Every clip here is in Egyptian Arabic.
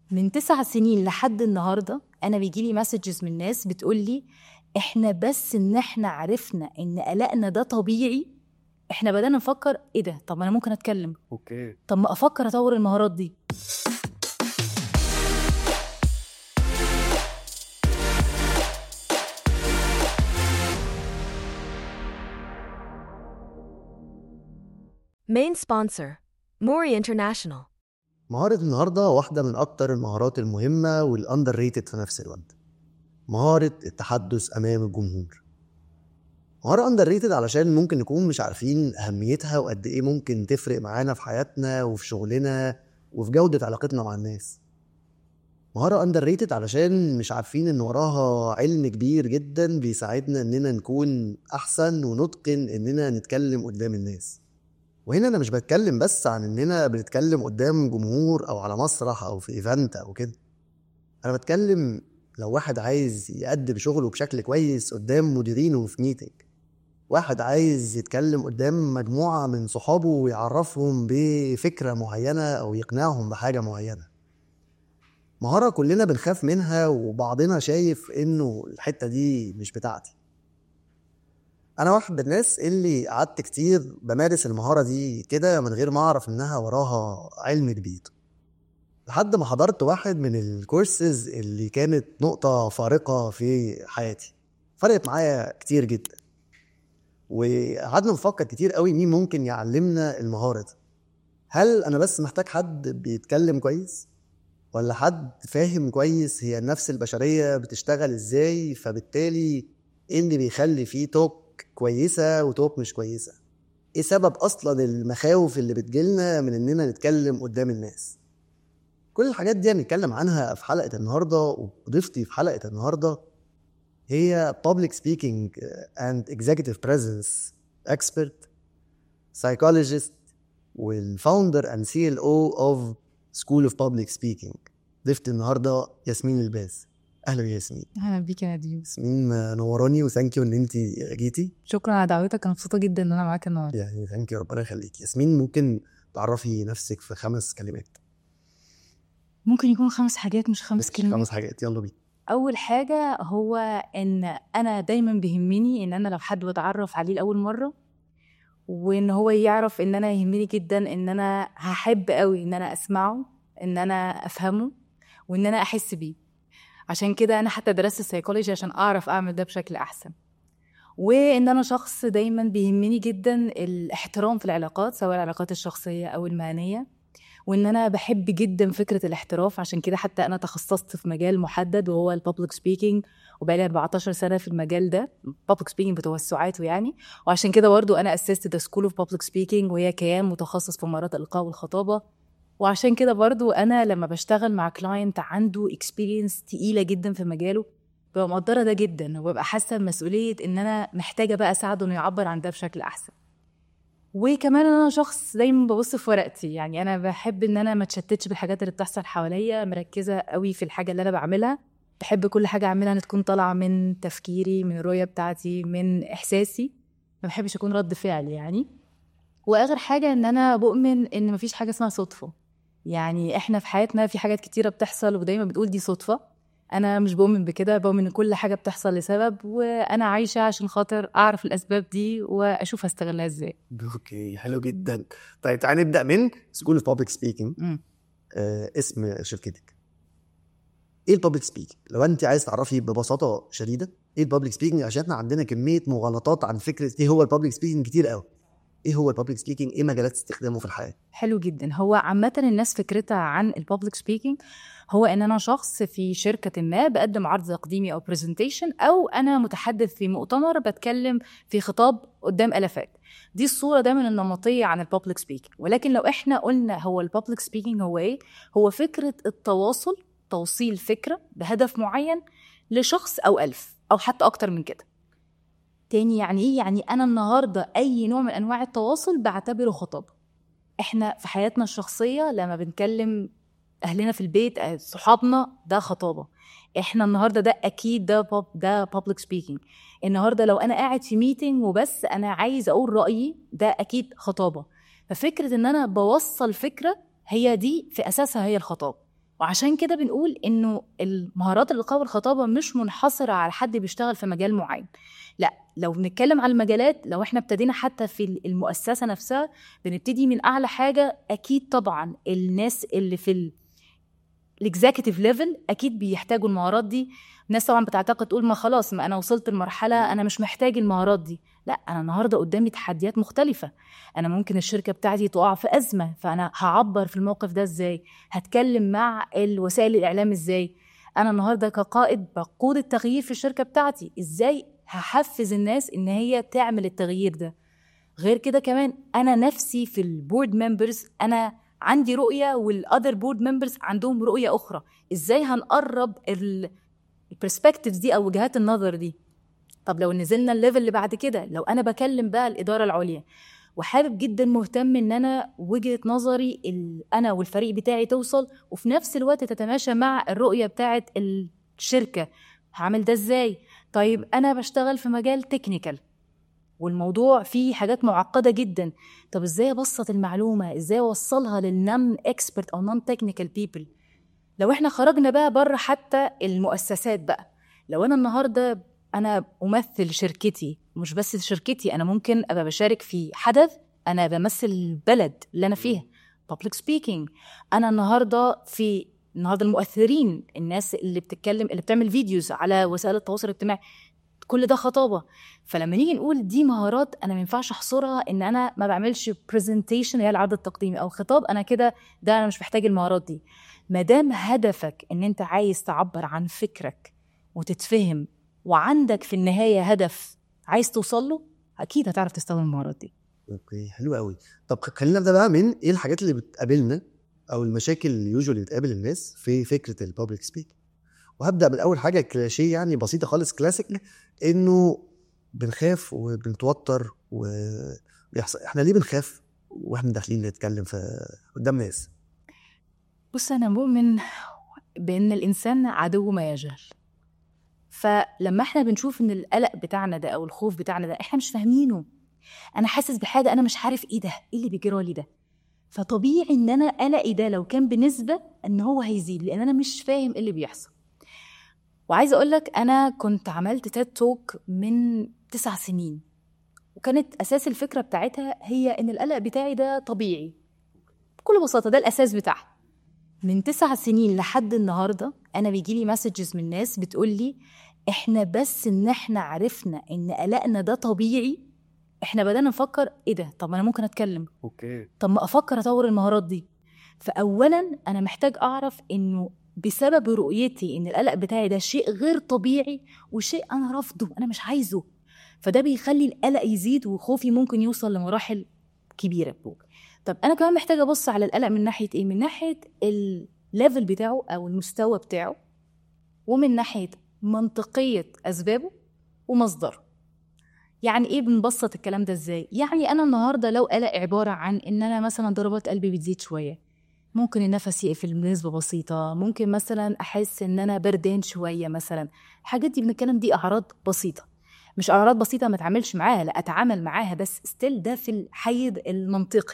من تسع سنين لحد النهارده انا بيجي لي مسجز من ناس بتقول لي احنا بس ان احنا عرفنا ان قلقنا ده طبيعي احنا بدانا نفكر ايه ده طب انا ممكن اتكلم اوكي طب ما افكر اطور المهارات دي Main sponsor, Mori International. مهارة النهاردة واحدة من أكتر المهارات المهمة والأندر ريتد في نفس الوقت مهارة التحدث أمام الجمهور مهارة أندر ريتد علشان ممكن نكون مش عارفين أهميتها وقد إيه ممكن تفرق معانا في حياتنا وفي شغلنا وفي جودة علاقتنا مع الناس مهارة أندر ريتد علشان مش عارفين إن وراها علم كبير جدا بيساعدنا إننا نكون أحسن ونتقن إننا نتكلم قدام الناس وهنا انا مش بتكلم بس عن اننا بنتكلم قدام جمهور او على مسرح او في ايفنت او كده انا بتكلم لو واحد عايز يقدم شغله بشكل كويس قدام مديرينه في ميتنج واحد عايز يتكلم قدام مجموعة من صحابه ويعرفهم بفكرة معينة أو يقنعهم بحاجة معينة مهارة كلنا بنخاف منها وبعضنا شايف إنه الحتة دي مش بتاعتي انا واحد من الناس اللي قعدت كتير بمارس المهاره دي كده من غير ما اعرف انها وراها علم كبير لحد ما حضرت واحد من الكورسز اللي كانت نقطه فارقه في حياتي فرقت معايا كتير جدا وقعدنا نفكر كتير قوي مين ممكن يعلمنا المهاره دي هل انا بس محتاج حد بيتكلم كويس ولا حد فاهم كويس هي النفس البشريه بتشتغل ازاي فبالتالي ايه اللي بيخلي فيه توك كويسه وتوك مش كويسه ايه سبب اصلا المخاوف اللي بتجيلنا من اننا نتكلم قدام الناس كل الحاجات دي هنتكلم عنها في حلقه النهارده وضيفتي في حلقه النهارده هي public speaking and executive presence expert psychologist والفاوندر and CLO of School of Public Speaking ضيفتي النهارده ياسمين الباز اهلا يا ياسمين اهلا بيك يا نديم ياسمين نوراني وثانك يو ان انت جيتي شكرا على دعوتك انا مبسوطه جدا ان انا معاك النهارده يعني ثانك يو ربنا يخليك ياسمين ممكن تعرفي نفسك في خمس كلمات ممكن يكون خمس حاجات مش خمس كلمات خمس حاجات يلا بينا اول حاجه هو ان انا دايما بيهمني ان انا لو حد بتعرف عليه لاول مره وان هو يعرف ان انا يهمني جدا ان انا هحب قوي ان انا اسمعه ان انا افهمه وان انا احس بيه عشان كده انا حتى درست السيكولوجي عشان اعرف اعمل ده بشكل احسن وان انا شخص دايما بيهمني جدا الاحترام في العلاقات سواء العلاقات الشخصيه او المهنيه وان انا بحب جدا فكره الاحتراف عشان كده حتى انا تخصصت في مجال محدد وهو الببليك سبيكينج وبقالي 14 سنه في المجال ده بابليك سبيكينج بتوسعاته يعني وعشان كده برضو انا اسست ذا سكول اوف بابليك سبيكينج وهي كيان متخصص في مهارات الالقاء والخطابه وعشان كده برضو انا لما بشتغل مع كلاينت عنده اكسبيرينس تقيله جدا في مجاله ببقى مقدره ده جدا وببقى حاسه بمسؤوليه ان انا محتاجه بقى اساعده انه يعبر عن ده بشكل احسن وكمان انا شخص دايما ببص في ورقتي يعني انا بحب ان انا ما اتشتتش بالحاجات اللي بتحصل حواليا مركزه قوي في الحاجه اللي انا بعملها بحب كل حاجه اعملها ان تكون طالعه من تفكيري من الرؤيه بتاعتي من احساسي ما بحبش اكون رد فعل يعني واخر حاجه ان انا بؤمن ان مفيش حاجه اسمها صدفه يعني احنا في حياتنا في حاجات كتيره بتحصل ودايما بتقول دي صدفه انا مش بؤمن بكده بؤمن ان كل حاجه بتحصل لسبب وانا عايشه عشان خاطر اعرف الاسباب دي واشوف هستغلها ازاي اوكي حلو جدا طيب تعالى نبدا من سكول اوف بابليك سبيكينج مم. اسم شركتك ايه البابليك سبيكينج لو انت عايز تعرفي ببساطه شديده ايه البابليك سبيكينج عشان احنا عندنا كميه مغالطات عن فكره ايه هو البابليك سبيكينج كتير قوي ايه هو البابليك سبيكينج ايه مجالات استخدامه في الحياه حلو جدا هو عامة الناس فكرتها عن البابليك سبيكينج هو ان انا شخص في شركة ما بقدم عرض تقديمي او برزنتيشن او انا متحدث في مؤتمر بتكلم في خطاب قدام الافات دي الصورة دايما النمطية عن البابليك سبيكينج ولكن لو احنا قلنا هو البابليك سبيكينج هو ايه هو فكرة التواصل توصيل فكرة بهدف معين لشخص او ألف او حتى اكتر من كده تاني يعني ايه يعني انا النهارده اي نوع من انواع التواصل بعتبره خطابه احنا في حياتنا الشخصيه لما بنكلم اهلنا في البيت آه، صحابنا ده خطابه احنا النهارده ده اكيد ده باب ده بابليك سبيكينج النهارده لو انا قاعد في ميتنج وبس انا عايز اقول رايي ده اكيد خطابه ففكره ان انا بوصل فكره هي دي في اساسها هي الخطاب وعشان كده بنقول انه المهارات اللقاء والخطابه مش منحصره على حد بيشتغل في مجال معين لا لو بنتكلم على المجالات لو احنا ابتدينا حتى في المؤسسه نفسها بنبتدي من اعلى حاجه اكيد طبعا الناس اللي في الاكزيكتيف ليفل اكيد بيحتاجوا المهارات دي الناس طبعا بتعتقد تقول ما خلاص ما انا وصلت لمرحله انا مش محتاج المهارات دي لا انا النهارده قدامي تحديات مختلفه انا ممكن الشركه بتاعتي تقع في ازمه فانا هعبر في الموقف ده ازاي هتكلم مع الوسائل الاعلام ازاي انا النهارده كقائد بقود التغيير في الشركه بتاعتي ازاي هحفز الناس ان هي تعمل التغيير ده غير كده كمان انا نفسي في البورد ممبرز انا عندي رؤيه والاذر بورد ممبرز عندهم رؤيه اخرى ازاي هنقرب البرسبكتيفز دي او وجهات النظر دي طب لو نزلنا الليفل اللي بعد كده لو انا بكلم بقى الاداره العليا وحابب جدا مهتم ان انا وجهه نظري انا والفريق بتاعي توصل وفي نفس الوقت تتماشى مع الرؤيه بتاعه الشركه هعمل ده ازاي طيب انا بشتغل في مجال تكنيكال والموضوع فيه حاجات معقدة جدا طب ازاي ابسط المعلومة ازاي اوصلها للنون اكسبرت او نون تكنيكال بيبل لو احنا خرجنا بقى بره حتى المؤسسات بقى لو انا النهارده انا امثل شركتي مش بس شركتي انا ممكن ابقى بشارك في حدث انا بمثل البلد اللي انا فيها public speaking انا النهارده في النهارده المؤثرين الناس اللي بتتكلم اللي بتعمل فيديوز على وسائل التواصل الاجتماعي كل ده خطابه فلما نيجي نقول دي مهارات انا ما ينفعش احصرها ان انا ما بعملش برزنتيشن هي العرض التقديمي او خطاب انا كده ده انا مش محتاج المهارات دي ما دام هدفك ان انت عايز تعبر عن فكرك وتتفهم وعندك في النهايه هدف عايز توصل له اكيد هتعرف تستخدم المهارات دي اوكي حلو قوي طب خلينا نبدا بقى من ايه الحاجات اللي بتقابلنا او المشاكل اللي يوجوالي بتقابل الناس في فكره البابليك سبيك وهبدا من اول حاجه كلاشيه يعني بسيطه خالص كلاسيك انه بنخاف وبنتوتر وبيحصل احنا ليه بنخاف واحنا داخلين نتكلم في قدام ناس بص انا مؤمن بان الانسان عدو ما يجهل فلما احنا بنشوف ان القلق بتاعنا ده او الخوف بتاعنا ده احنا مش فاهمينه انا حاسس بحاجه انا مش عارف ايه ده ايه اللي بيجرى لي ده فطبيعي ان انا قلقي ده لو كان بنسبه ان هو هيزيد لان انا مش فاهم ايه اللي بيحصل وعايزه اقول لك انا كنت عملت تيد توك من تسع سنين وكانت اساس الفكره بتاعتها هي ان القلق بتاعي ده طبيعي بكل بساطه ده الاساس بتاعها من تسع سنين لحد النهارده انا بيجيلي مسجز من ناس بتقول لي احنا بس ان احنا عرفنا ان قلقنا ده طبيعي احنا بدانا نفكر ايه ده طب انا ممكن اتكلم اوكي طب ما افكر اطور المهارات دي فاولا انا محتاج اعرف انه بسبب رؤيتي ان القلق بتاعي ده شيء غير طبيعي وشيء انا رافضه انا مش عايزه فده بيخلي القلق يزيد وخوفي ممكن يوصل لمراحل كبيره طب انا كمان محتاجه ابص على القلق من ناحيه ايه من ناحيه الليفل بتاعه او المستوى بتاعه ومن ناحيه منطقيه اسبابه ومصدره يعني ايه بنبسط الكلام ده ازاي يعني انا النهارده لو قلق عباره عن ان انا مثلا ضربات قلبي بتزيد شويه ممكن النفس يقفل بنسبة بسيطة ممكن مثلا أحس إن أنا بردان شوية مثلا الحاجات دي بنتكلم دي أعراض بسيطة مش أعراض بسيطة ما أتعاملش معاها لا أتعامل معاها بس ستيل ده في الحيز المنطقي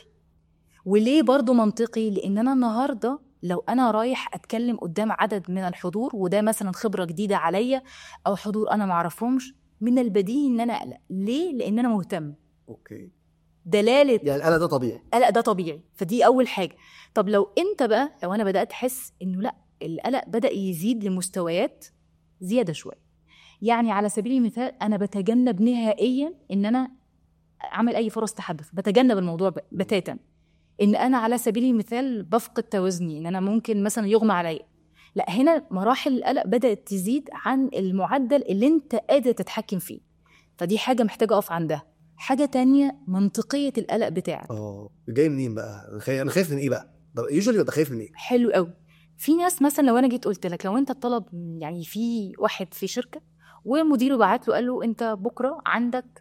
وليه برضو منطقي لأن أنا النهاردة لو أنا رايح أتكلم قدام عدد من الحضور وده مثلا خبرة جديدة عليا أو حضور أنا معرفهمش من البديهي إن أنا أقلق ليه؟ لأن أنا مهتم اوكي دلالة يعني القلق ده طبيعي قلق ده طبيعي فدي اول حاجه طب لو انت بقى لو انا بدات احس انه لا القلق بدا يزيد لمستويات زياده شويه يعني على سبيل المثال انا بتجنب نهائيا ان انا اعمل اي فرص تحدث بتجنب الموضوع بتاتا ان انا على سبيل المثال بفقد توازني ان انا ممكن مثلا يغمى عليا لا هنا مراحل القلق بدات تزيد عن المعدل اللي انت قادر تتحكم فيه فدي حاجه محتاجه اقف عندها حاجه تانية منطقيه القلق بتاعك اه جاي منين بقى انا خايف انا خايف من ايه بقى طب يوجوالي ببقى خايف من ايه حلو قوي في ناس مثلا لو انا جيت قلت لك لو انت الطلب يعني في واحد في شركه ومديره بعت له قال له انت بكره عندك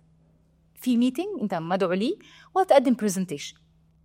في ميتنج انت مدعو ليه وهتقدم برزنتيشن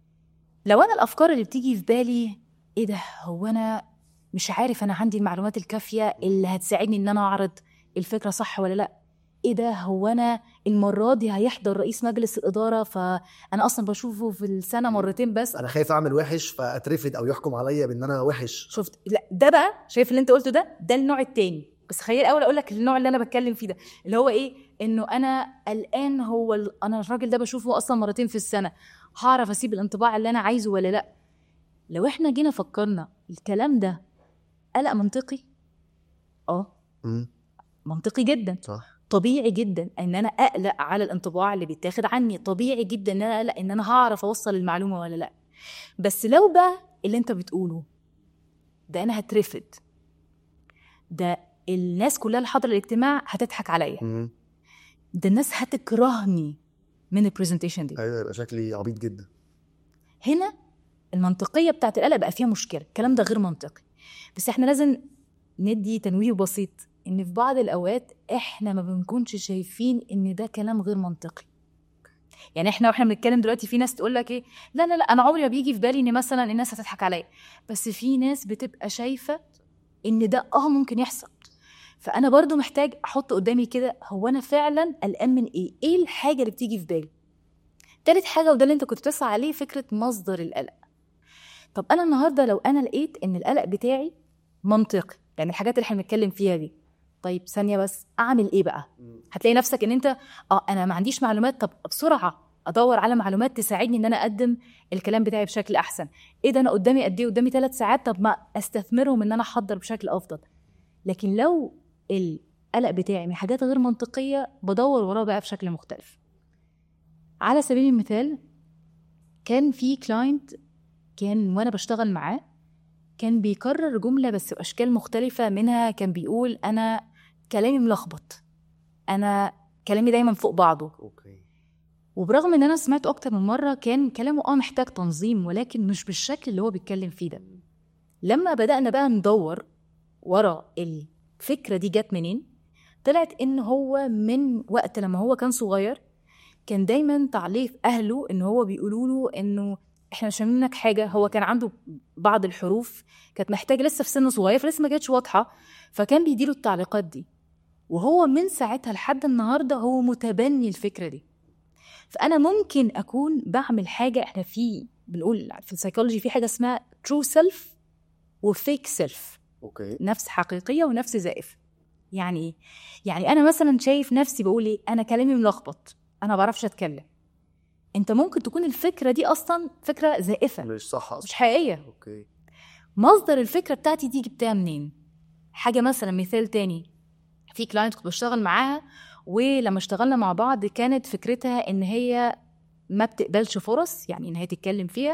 لو انا الافكار اللي بتيجي في بالي ايه ده هو انا مش عارف انا عندي المعلومات الكافيه اللي هتساعدني ان انا اعرض الفكره صح ولا لا ايه ده هو انا المره دي هيحضر رئيس مجلس الاداره فانا اصلا بشوفه في السنه مرتين بس انا خايف اعمل وحش فاترفد او يحكم عليا بان انا وحش شفت لا ده بقى شايف اللي انت قلته ده ده النوع التاني بس خليني الاول اقول لك النوع اللي انا بتكلم فيه ده اللي هو ايه انه انا قلقان هو ال- انا الراجل ده بشوفه اصلا مرتين في السنه هعرف اسيب الانطباع اللي انا عايزه ولا لا لو احنا جينا فكرنا الكلام ده قلق منطقي اه مم. منطقي جدا صح طبيعي جدا ان انا اقلق على الانطباع اللي بيتاخد عني طبيعي جدا ان انا اقلق ان انا هعرف اوصل المعلومه ولا لا بس لو بقى اللي انت بتقوله ده انا هترفض ده الناس كلها اللي حاضره الاجتماع هتضحك عليا مم. ده الناس هتكرهني من البرزنتيشن دي ايوه يبقى شكلي عبيط جدا هنا المنطقيه بتاعت القلق بقى فيها مشكله الكلام ده غير منطقي بس احنا لازم ندي تنويه بسيط ان في بعض الاوقات احنا ما بنكونش شايفين ان ده كلام غير منطقي يعني احنا واحنا بنتكلم دلوقتي في ناس تقول لك ايه لا لا لا انا عمري ما بيجي في بالي ان مثلا الناس هتضحك عليا بس في ناس بتبقى شايفه ان ده اه ممكن يحصل فانا برضو محتاج احط قدامي كده هو انا فعلا قلقان من ايه ايه الحاجه اللي بتيجي في بالي تالت حاجه وده اللي انت كنت بتسعى عليه فكره مصدر القلق طب انا النهارده لو انا لقيت ان القلق بتاعي منطقي يعني الحاجات اللي احنا بنتكلم فيها دي طيب ثانيه بس اعمل ايه بقى هتلاقي نفسك ان انت اه انا ما عنديش معلومات طب بسرعه ادور على معلومات تساعدني ان انا اقدم الكلام بتاعي بشكل احسن ايه ده انا قدامي قد ايه قدامي ثلاث ساعات طب ما استثمرهم ان انا احضر بشكل افضل لكن لو القلق بتاعي من حاجات غير منطقيه بدور وراه بقى بشكل مختلف على سبيل المثال كان في كلاينت كان وانا بشتغل معاه كان بيكرر جمله بس باشكال مختلفه منها كان بيقول انا كلامي ملخبط انا كلامي دايما فوق بعضه اوكي وبرغم ان انا سمعته اكتر من مره كان كلامه اه محتاج تنظيم ولكن مش بالشكل اللي هو بيتكلم فيه ده لما بدانا بقى ندور ورا الفكره دي جت منين طلعت ان هو من وقت لما هو كان صغير كان دايما تعليق اهله ان هو بيقولوا له انه احنا مش فاهمين منك حاجه هو كان عنده بعض الحروف كانت محتاجه لسه في سن صغير فلسه ما كانتش واضحه فكان بيديله التعليقات دي وهو من ساعتها لحد النهارده هو متبني الفكره دي فانا ممكن اكون بعمل حاجه احنا في بنقول في السيكولوجي في حاجه اسمها ترو سيلف وفيك سيلف اوكي نفس حقيقيه ونفس زائفه يعني ايه يعني انا مثلا شايف نفسي بقول ايه انا كلامي ملخبط انا ما بعرفش اتكلم انت ممكن تكون الفكره دي اصلا فكره زائفه مش صح مش اصلا حقيقيه اوكي مصدر الفكره بتاعتي دي جبتها منين حاجه مثلا مثال تاني في كلاينت كنت بشتغل معاها ولما اشتغلنا مع بعض كانت فكرتها ان هي ما بتقبلش فرص يعني ان هي تتكلم فيها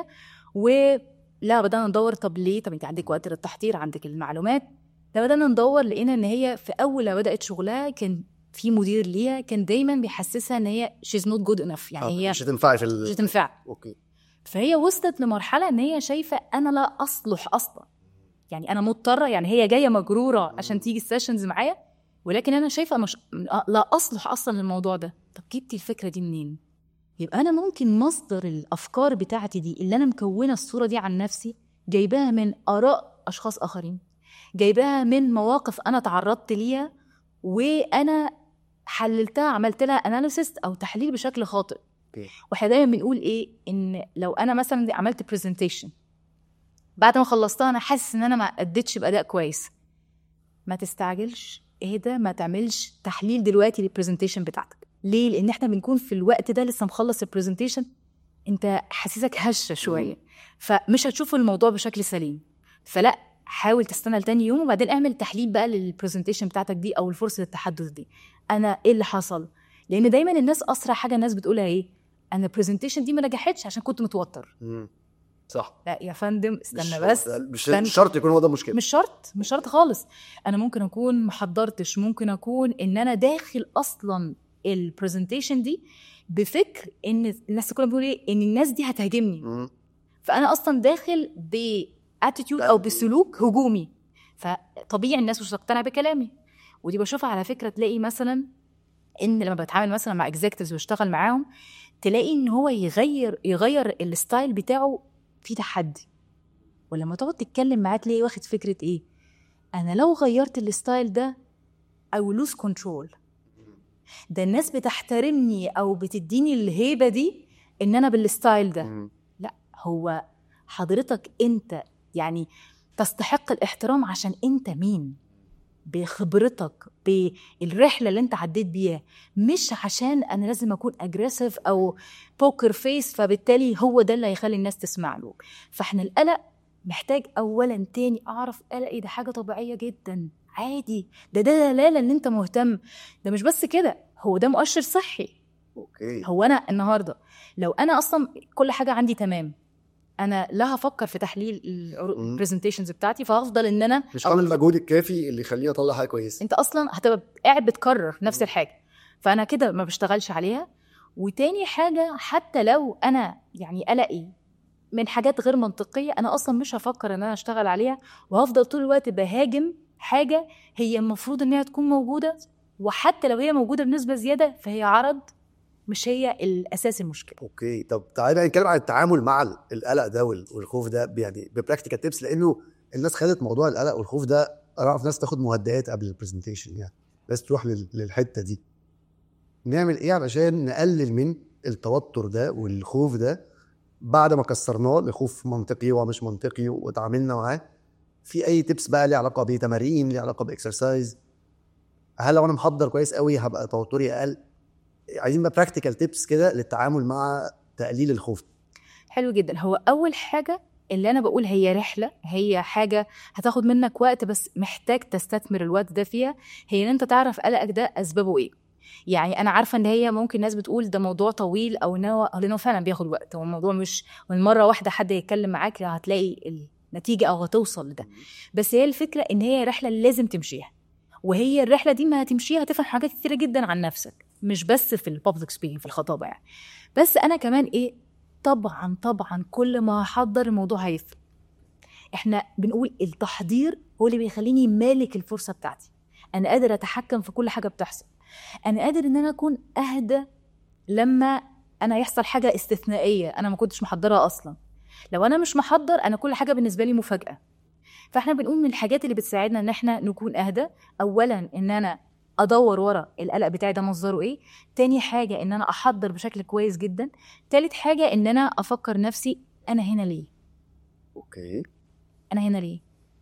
ولا بدانا ندور طب ليه طب انت عندك وقت للتحضير عندك المعلومات ده بدانا ندور لقينا ان هي في اول ما بدات شغلها كان في مدير ليها كان دايما بيحسسها ان هي شيز نوت جود انف يعني آه، هي مش هتنفعي في مش ال... هتنفع اوكي فهي وصلت لمرحله ان هي شايفه انا لا اصلح اصلا يعني انا مضطره يعني هي جايه مجروره عشان تيجي السيشنز معايا ولكن انا شايفه مش لا اصلح اصلا للموضوع ده طب جبتي الفكره دي منين يبقى انا ممكن مصدر الافكار بتاعتي دي اللي انا مكونه الصوره دي عن نفسي جايباها من اراء اشخاص اخرين جايباها من مواقف انا تعرضت ليها وانا حللتها عملت لها اناليسيس او تحليل بشكل خاطئ اوكي واحنا دايما بنقول ايه ان لو انا مثلا عملت برزنتيشن بعد ما خلصتها انا حاسس ان انا ما اديتش باداء كويس ما تستعجلش اهدى ما تعملش تحليل دلوقتي للبرزنتيشن بتاعتك ليه لان احنا بنكون في الوقت ده لسه مخلص البرزنتيشن انت حاسسك هشه شويه فمش هتشوف الموضوع بشكل سليم فلا حاول تستنى لتاني يوم وبعدين اعمل تحليل بقى للبرزنتيشن بتاعتك دي او الفرصه التحدث دي انا ايه اللي حصل لان دايما الناس اسرع حاجه الناس بتقولها ايه انا البرزنتيشن دي ما نجحتش عشان كنت متوتر مم. صح لا يا فندم مش استنى بس مش استنى. شرط يكون هو ده المشكله مش شرط مش شرط خالص انا ممكن اكون محضرتش ممكن اكون ان انا داخل اصلا البرزنتيشن دي بفكر ان الناس كلها بتقول ايه ان الناس دي هتهاجمني مم. فانا اصلا داخل باتيتيود او بسلوك هجومي فطبيعي الناس مش هتقتنع بكلامي ودي بشوفها على فكره تلاقي مثلا ان لما بتعامل مثلا مع اكزيكتيفز واشتغل معاهم تلاقي ان هو يغير يغير الستايل بتاعه في تحدي ولما تقعد تتكلم معاه تلاقي واخد فكره ايه انا لو غيرت الستايل ده I will lose control ده الناس بتحترمني او بتديني الهيبه دي ان انا بالستايل ده مم. هو حضرتك انت يعني تستحق الاحترام عشان انت مين بخبرتك بالرحله اللي انت عديت بيها مش عشان انا لازم اكون اجريسيف او بوكر فيس فبالتالي هو ده اللي هيخلي الناس تسمع له فاحنا القلق محتاج اولا تاني اعرف قلقي ده حاجه طبيعيه جدا عادي ده ده دلاله ان انت مهتم ده مش بس كده هو ده مؤشر صحي اوكي هو انا النهارده لو انا اصلا كل حاجه عندي تمام انا لا هفكر في تحليل مم. البرزنتيشنز بتاعتي فهفضل ان انا مش عامل المجهود الكافي اللي يخليني اطلع حاجه كويسه انت اصلا هتبقى قاعد بتكرر نفس مم. الحاجه فانا كده ما بشتغلش عليها وتاني حاجه حتى لو انا يعني قلقي من حاجات غير منطقيه انا اصلا مش هفكر ان انا اشتغل عليها وهفضل طول الوقت بهاجم حاجه هي المفروض ان هي تكون موجوده وحتى لو هي موجوده بنسبه زياده فهي عرض مش هي الاساس المشكله اوكي طب تعالى بقى نتكلم عن التعامل مع ال- القلق ده وال- والخوف ده يعني ببراكتيكال تيبس لانه الناس خدت موضوع القلق والخوف ده انا اعرف ناس تاخد مهدئات قبل البرزنتيشن يعني بس تروح لل- للحته دي نعمل ايه علشان نقلل من التوتر ده والخوف ده بعد ما كسرناه لخوف منطقي ومش منطقي وتعاملنا معاه في اي تيبس بقى ليها علاقه بتمارين ليها علاقه باكسرسايز هل لو انا محضر كويس قوي هبقى توتري اقل عايزين بقى براكتيكال تيبس كده للتعامل مع تقليل الخوف حلو جدا هو اول حاجه اللي انا بقول هي رحله هي حاجه هتاخد منك وقت بس محتاج تستثمر الوقت ده فيها هي ان انت تعرف قلقك ده اسبابه ايه يعني انا عارفه ان هي ممكن ناس بتقول ده موضوع طويل او ان هو لانه فعلا بياخد وقت هو الموضوع مش من مره واحده حد يتكلم معاك هتلاقي النتيجه او هتوصل لده بس هي الفكره ان هي رحله لازم تمشيها وهي الرحله دي ما هتمشيها هتفهم حاجات كتيره جدا عن نفسك مش بس في البابليك سبيكينج في الخطابه يعني بس انا كمان ايه طبعا طبعا كل ما هحضر الموضوع هيفرق احنا بنقول التحضير هو اللي بيخليني مالك الفرصه بتاعتي انا قادر اتحكم في كل حاجه بتحصل انا قادر ان انا اكون اهدى لما انا يحصل حاجه استثنائيه انا ما كنتش محضرها اصلا لو انا مش محضر انا كل حاجه بالنسبه لي مفاجاه فاحنا بنقول من الحاجات اللي بتساعدنا ان احنا نكون اهدى اولا ان انا ادور ورا القلق بتاعي ده مصدره ايه تاني حاجه ان انا احضر بشكل كويس جدا تالت حاجه ان انا افكر نفسي انا هنا ليه اوكي انا هنا ليه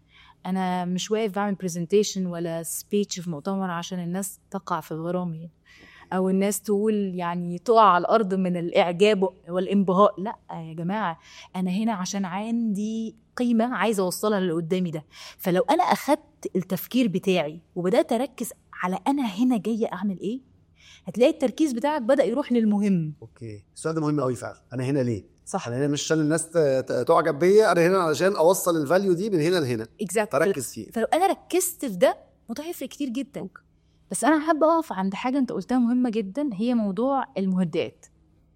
انا مش واقف بعمل برزنتيشن ولا سبيتش في مؤتمر عشان الناس تقع في الغرام او الناس تقول يعني تقع على الارض من الاعجاب والانبهاء لا يا جماعه انا هنا عشان عندي قيمه عايزه اوصلها للي قدامي ده فلو انا اخدت التفكير بتاعي وبدات اركز على انا هنا جايه اعمل ايه هتلاقي التركيز بتاعك بدا يروح للمهم اوكي السؤال ده مهم قوي فعلا انا هنا ليه صح انا هنا مش عشان الناس ت- ت- تعجب بيا انا هنا علشان اوصل الفاليو دي من هنا لهنا اكزاكت فركز فيه فلو انا ركزت في ده الموضوع هيفرق كتير جدا بس انا حابه اقف عند حاجه انت قلتها مهمه جدا هي موضوع المهدئات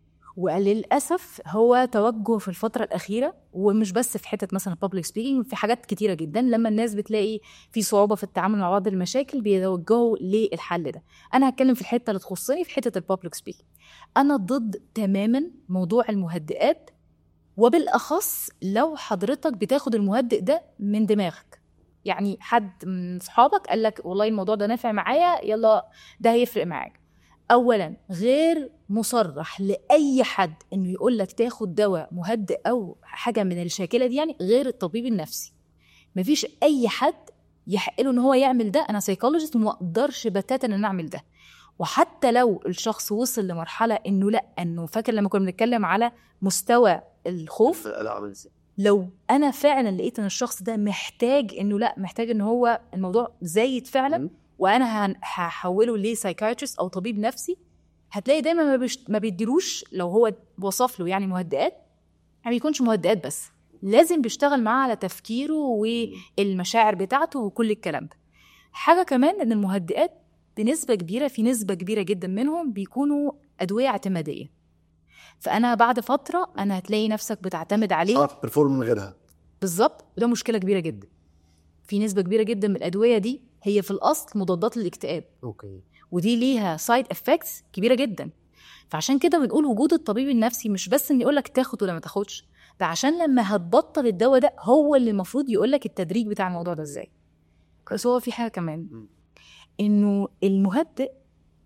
وللاسف هو توجه في الفتره الاخيره ومش بس في حته مثلا الببليك سبيكينج في حاجات كتيره جدا لما الناس بتلاقي في صعوبه في التعامل مع بعض المشاكل بيتوجهوا للحل ده انا هتكلم في الحته اللي تخصني في حته الببليك سبيكينج انا ضد تماما موضوع المهدئات وبالاخص لو حضرتك بتاخد المهدئ ده من دماغك يعني حد من صحابك قال لك والله الموضوع ده نافع معايا يلا ده هيفرق معاك اولا غير مصرح لاي حد انه يقول لك تاخد دواء مهدئ او حاجه من الشاكله دي يعني غير الطبيب النفسي مفيش اي حد يحق له ان هو يعمل ده انا سايكولوجيست وما اقدرش بتاتا ان اعمل ده وحتى لو الشخص وصل لمرحله انه لا انه فاكر لما كنا بنتكلم على مستوى الخوف لا عامل ازاي لو انا فعلا لقيت ان الشخص ده محتاج انه لا محتاج ان هو الموضوع زايد فعلا مم. وانا هن- هحوله لسايكايترست او طبيب نفسي هتلاقي دايما ما, بيش... ما بيديلوش لو هو وصف له يعني مهدئات ما بيكونش مهدئات بس لازم بيشتغل معاه على تفكيره والمشاعر بتاعته وكل الكلام ده حاجه كمان ان المهدئات بنسبه كبيره في نسبه كبيره جدا منهم بيكونوا ادويه اعتماديه فانا بعد فتره انا هتلاقي نفسك بتعتمد عليه صعب بيرفورم من غيرها بالظبط وده مشكله كبيره جدا في نسبه كبيره جدا من الادويه دي هي في الاصل مضادات للاكتئاب اوكي ودي ليها سايد افكتس كبيره جدا فعشان كده بنقول وجود الطبيب النفسي مش بس ان يقولك تاخد ولا ما تاخدش ده عشان لما هتبطل الدواء ده هو اللي المفروض يقولك التدريج بتاع الموضوع ده ازاي بس هو في حاجه كمان مم. انه المهدئ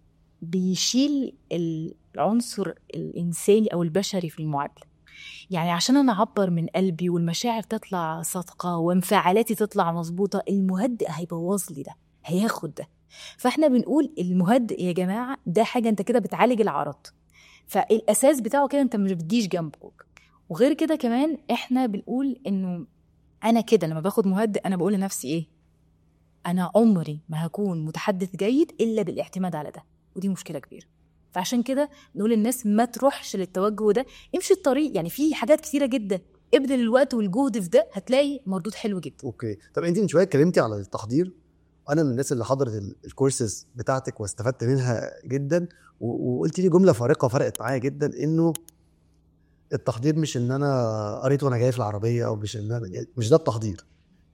بيشيل العنصر الانساني او البشري في المعادله يعني عشان انا اعبر من قلبي والمشاعر تطلع صادقه وانفعالاتي تطلع مظبوطه المهدئ هيبوظ لي ده هياخد ده فاحنا بنقول المهدئ يا جماعه ده حاجه انت كده بتعالج العرض فالاساس بتاعه كده انت مش بتجيش جنبه وغير كده كمان احنا بنقول انه انا كده لما باخد مهدئ انا بقول لنفسي ايه انا عمري ما هكون متحدث جيد الا بالاعتماد على ده ودي مشكله كبيره فعشان كده نقول للناس ما تروحش للتوجه ده امشي الطريق يعني في حاجات كتيره جدا ابذل الوقت والجهد في ده هتلاقي مردود حلو جدا اوكي طب انت من شويه اتكلمتي على التحضير انا من الناس اللي حضرت ال- الكورسز بتاعتك واستفدت منها جدا و- وقلت لي جمله فارقه فرقت معايا جدا انه التحضير مش ان انا قريت وانا جاي في العربيه او مش ان انا مش ده التحضير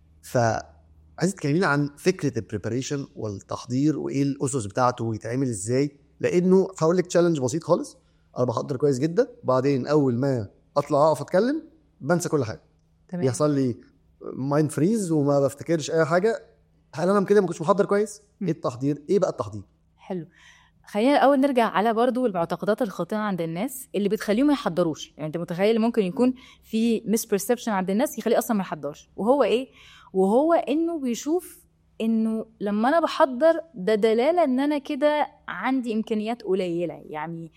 فعايز تكلمينا عن فكره البريباريشن والتحضير وايه الاسس بتاعته ويتعمل ازاي لانه هقول لك تشالنج بسيط خالص انا بحضر كويس جدا بعدين اول ما اطلع اقف اتكلم بنسى كل حاجه تمام يحصل لي مايند فريز وما بفتكرش اي حاجه هل انا كده ما كنتش محضر كويس مم. ايه التحضير ايه بقى التحضير حلو خلينا الاول نرجع على برضو المعتقدات الخاطئه عند الناس اللي بتخليهم ما يحضروش يعني انت متخيل ممكن يكون في مس بيرسبشن عند الناس يخليه اصلا ما يحضرش وهو ايه وهو انه بيشوف انه لما انا بحضر ده دلاله ان انا كده عندي امكانيات قليله يعني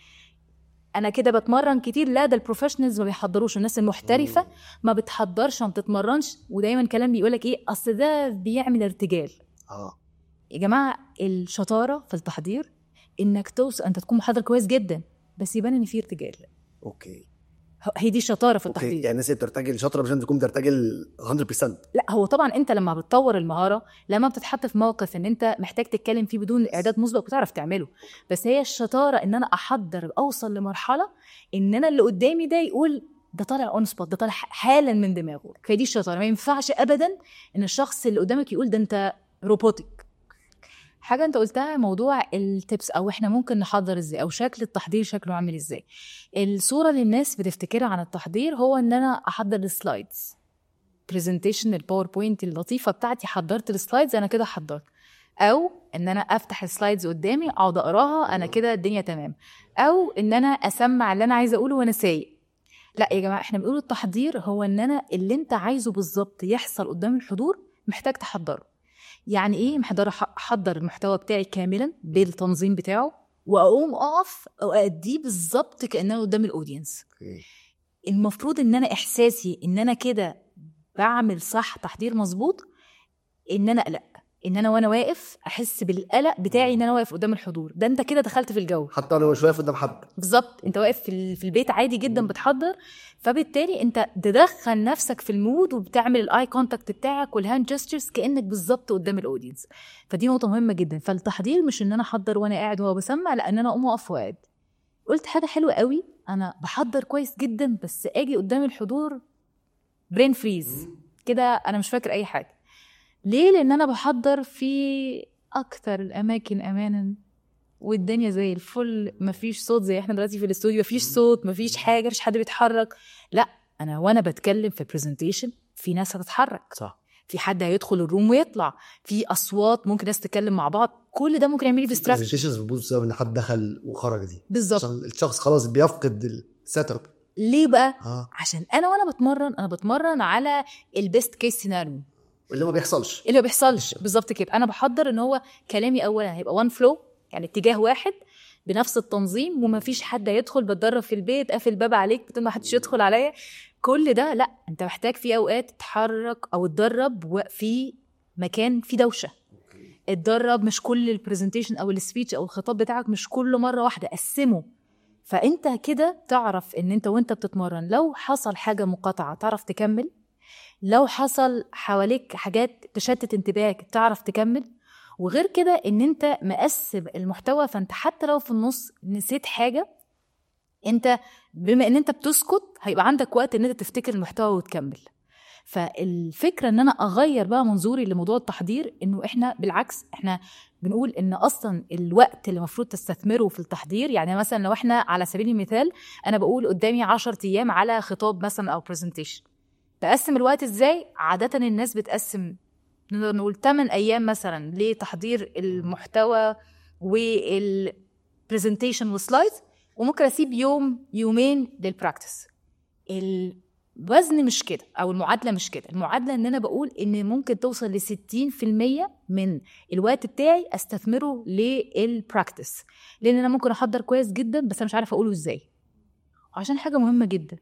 انا كده بتمرن كتير لا ده البروفيشنالز ما بيحضروش الناس المحترفه ما بتحضرش ما بتتمرنش ودايما كلام بيقولك ايه اصل ده بيعمل ارتجال اه يا جماعه الشطاره في التحضير انك توصل انت تكون محضر كويس جدا بس يبان ان في ارتجال اوكي ه- هي دي الشطاره في اوكي التحضير يعني الناس اللي بترتجل شاطره مش لازم تكون بترتجل 100% لا هو طبعا انت لما بتطور المهاره لما بتتحط في موقف ان انت محتاج تتكلم فيه بدون اعداد مسبق بتعرف تعمله بس هي الشطاره ان انا احضر اوصل لمرحله ان انا اللي قدامي ده يقول ده طالع اون سبوت ده طالع حالا من دماغه فهي دي الشطاره ما ينفعش ابدا ان الشخص اللي قدامك يقول ده انت روبوتك حاجه انت قلتها موضوع التبس او احنا ممكن نحضر ازاي او شكل التحضير شكله عامل ازاي الصوره اللي الناس بتفتكرها عن التحضير هو ان انا احضر السلايدز برزنتيشن الباوربوينت اللطيفه بتاعتي حضرت السلايدز انا كده حضرت او ان انا افتح السلايدز قدامي اقعد اقراها انا كده الدنيا تمام او ان انا اسمع اللي انا عايزه اقوله وانا سايق لا يا جماعه احنا بنقول التحضير هو ان انا اللي انت عايزه بالظبط يحصل قدام الحضور محتاج تحضره يعني ايه محضر احضر المحتوى بتاعي كاملا بالتنظيم بتاعه واقوم اقف واديه بالظبط كانه قدام الاودينس اوكي المفروض ان انا احساسي ان انا كده بعمل صح تحضير مظبوط ان انا اقلق ان انا وانا واقف احس بالقلق بتاعي ان انا واقف قدام الحضور ده انت كده دخلت في الجو حتى انا مش واقف قدام حد بالظبط انت واقف في ال- في البيت عادي جدا بتحضر فبالتالي انت تدخل نفسك في المود وبتعمل الاي كونتاكت بتاعك والهاند جيسترز كانك بالظبط قدام الاودينس فدي نقطه مهمه جدا فالتحضير مش ان انا احضر وانا قاعد وهو بسمع لا ان انا اقوم اقف وقاعد قلت حاجه حلوه قوي انا بحضر كويس جدا بس اجي قدام الحضور برين فريز كده انا مش فاكر اي حاجه ليه لان انا بحضر في اكثر الاماكن امانا والدنيا زي الفل مفيش صوت زي احنا دلوقتي في الاستوديو مفيش صوت مفيش حاجه مفيش حد بيتحرك لا انا وانا بتكلم في برزنتيشن في ناس هتتحرك صح في حد هيدخل الروم ويطلع في اصوات ممكن ناس تتكلم مع بعض كل ده ممكن يعمل لي ديستراكشن برزنتيشنز بتبوظ بسبب ان حد دخل وخرج دي بالظبط عشان الشخص خلاص بيفقد السيت اب ليه بقى اه عشان انا وانا بتمرن انا بتمرن على البيست كيس سيناريو اللي ما بيحصلش اللي ما بيحصلش بالظبط كده انا بحضر ان هو كلامي اولا هيبقى وان فلو يعني اتجاه واحد بنفس التنظيم ومفيش حد هيدخل بتدرب في البيت قافل الباب عليك بتقول ما حدش يدخل عليا كل ده لا انت محتاج في اوقات تتحرك او تدرب في مكان فيه دوشه اتدرب مش كل البرزنتيشن او السبيتش او الخطاب بتاعك مش كل مره واحده قسمه فانت كده تعرف ان انت وانت بتتمرن لو حصل حاجه مقاطعه تعرف تكمل لو حصل حواليك حاجات تشتت انتباهك تعرف تكمل وغير كده ان انت مقسم المحتوى فانت حتى لو في النص نسيت حاجه انت بما ان انت بتسكت هيبقى عندك وقت ان انت تفتكر المحتوى وتكمل فالفكره ان انا اغير بقى منظوري لموضوع التحضير انه احنا بالعكس احنا بنقول ان اصلا الوقت اللي المفروض تستثمره في التحضير يعني مثلا لو احنا على سبيل المثال انا بقول قدامي 10 ايام على خطاب مثلا او برزنتيشن تقسم الوقت ازاي عاده الناس بتقسم نقدر نقول 8 ايام مثلا لتحضير المحتوى وال برزنتيشن وسلايدز وممكن اسيب يوم يومين للبراكتس الوزن مش كده او المعادله مش كده المعادله ان انا بقول ان ممكن توصل ل 60% من الوقت بتاعي استثمره للبراكتس لان انا ممكن احضر كويس جدا بس انا مش عارفه اقوله ازاي عشان حاجه مهمه جدا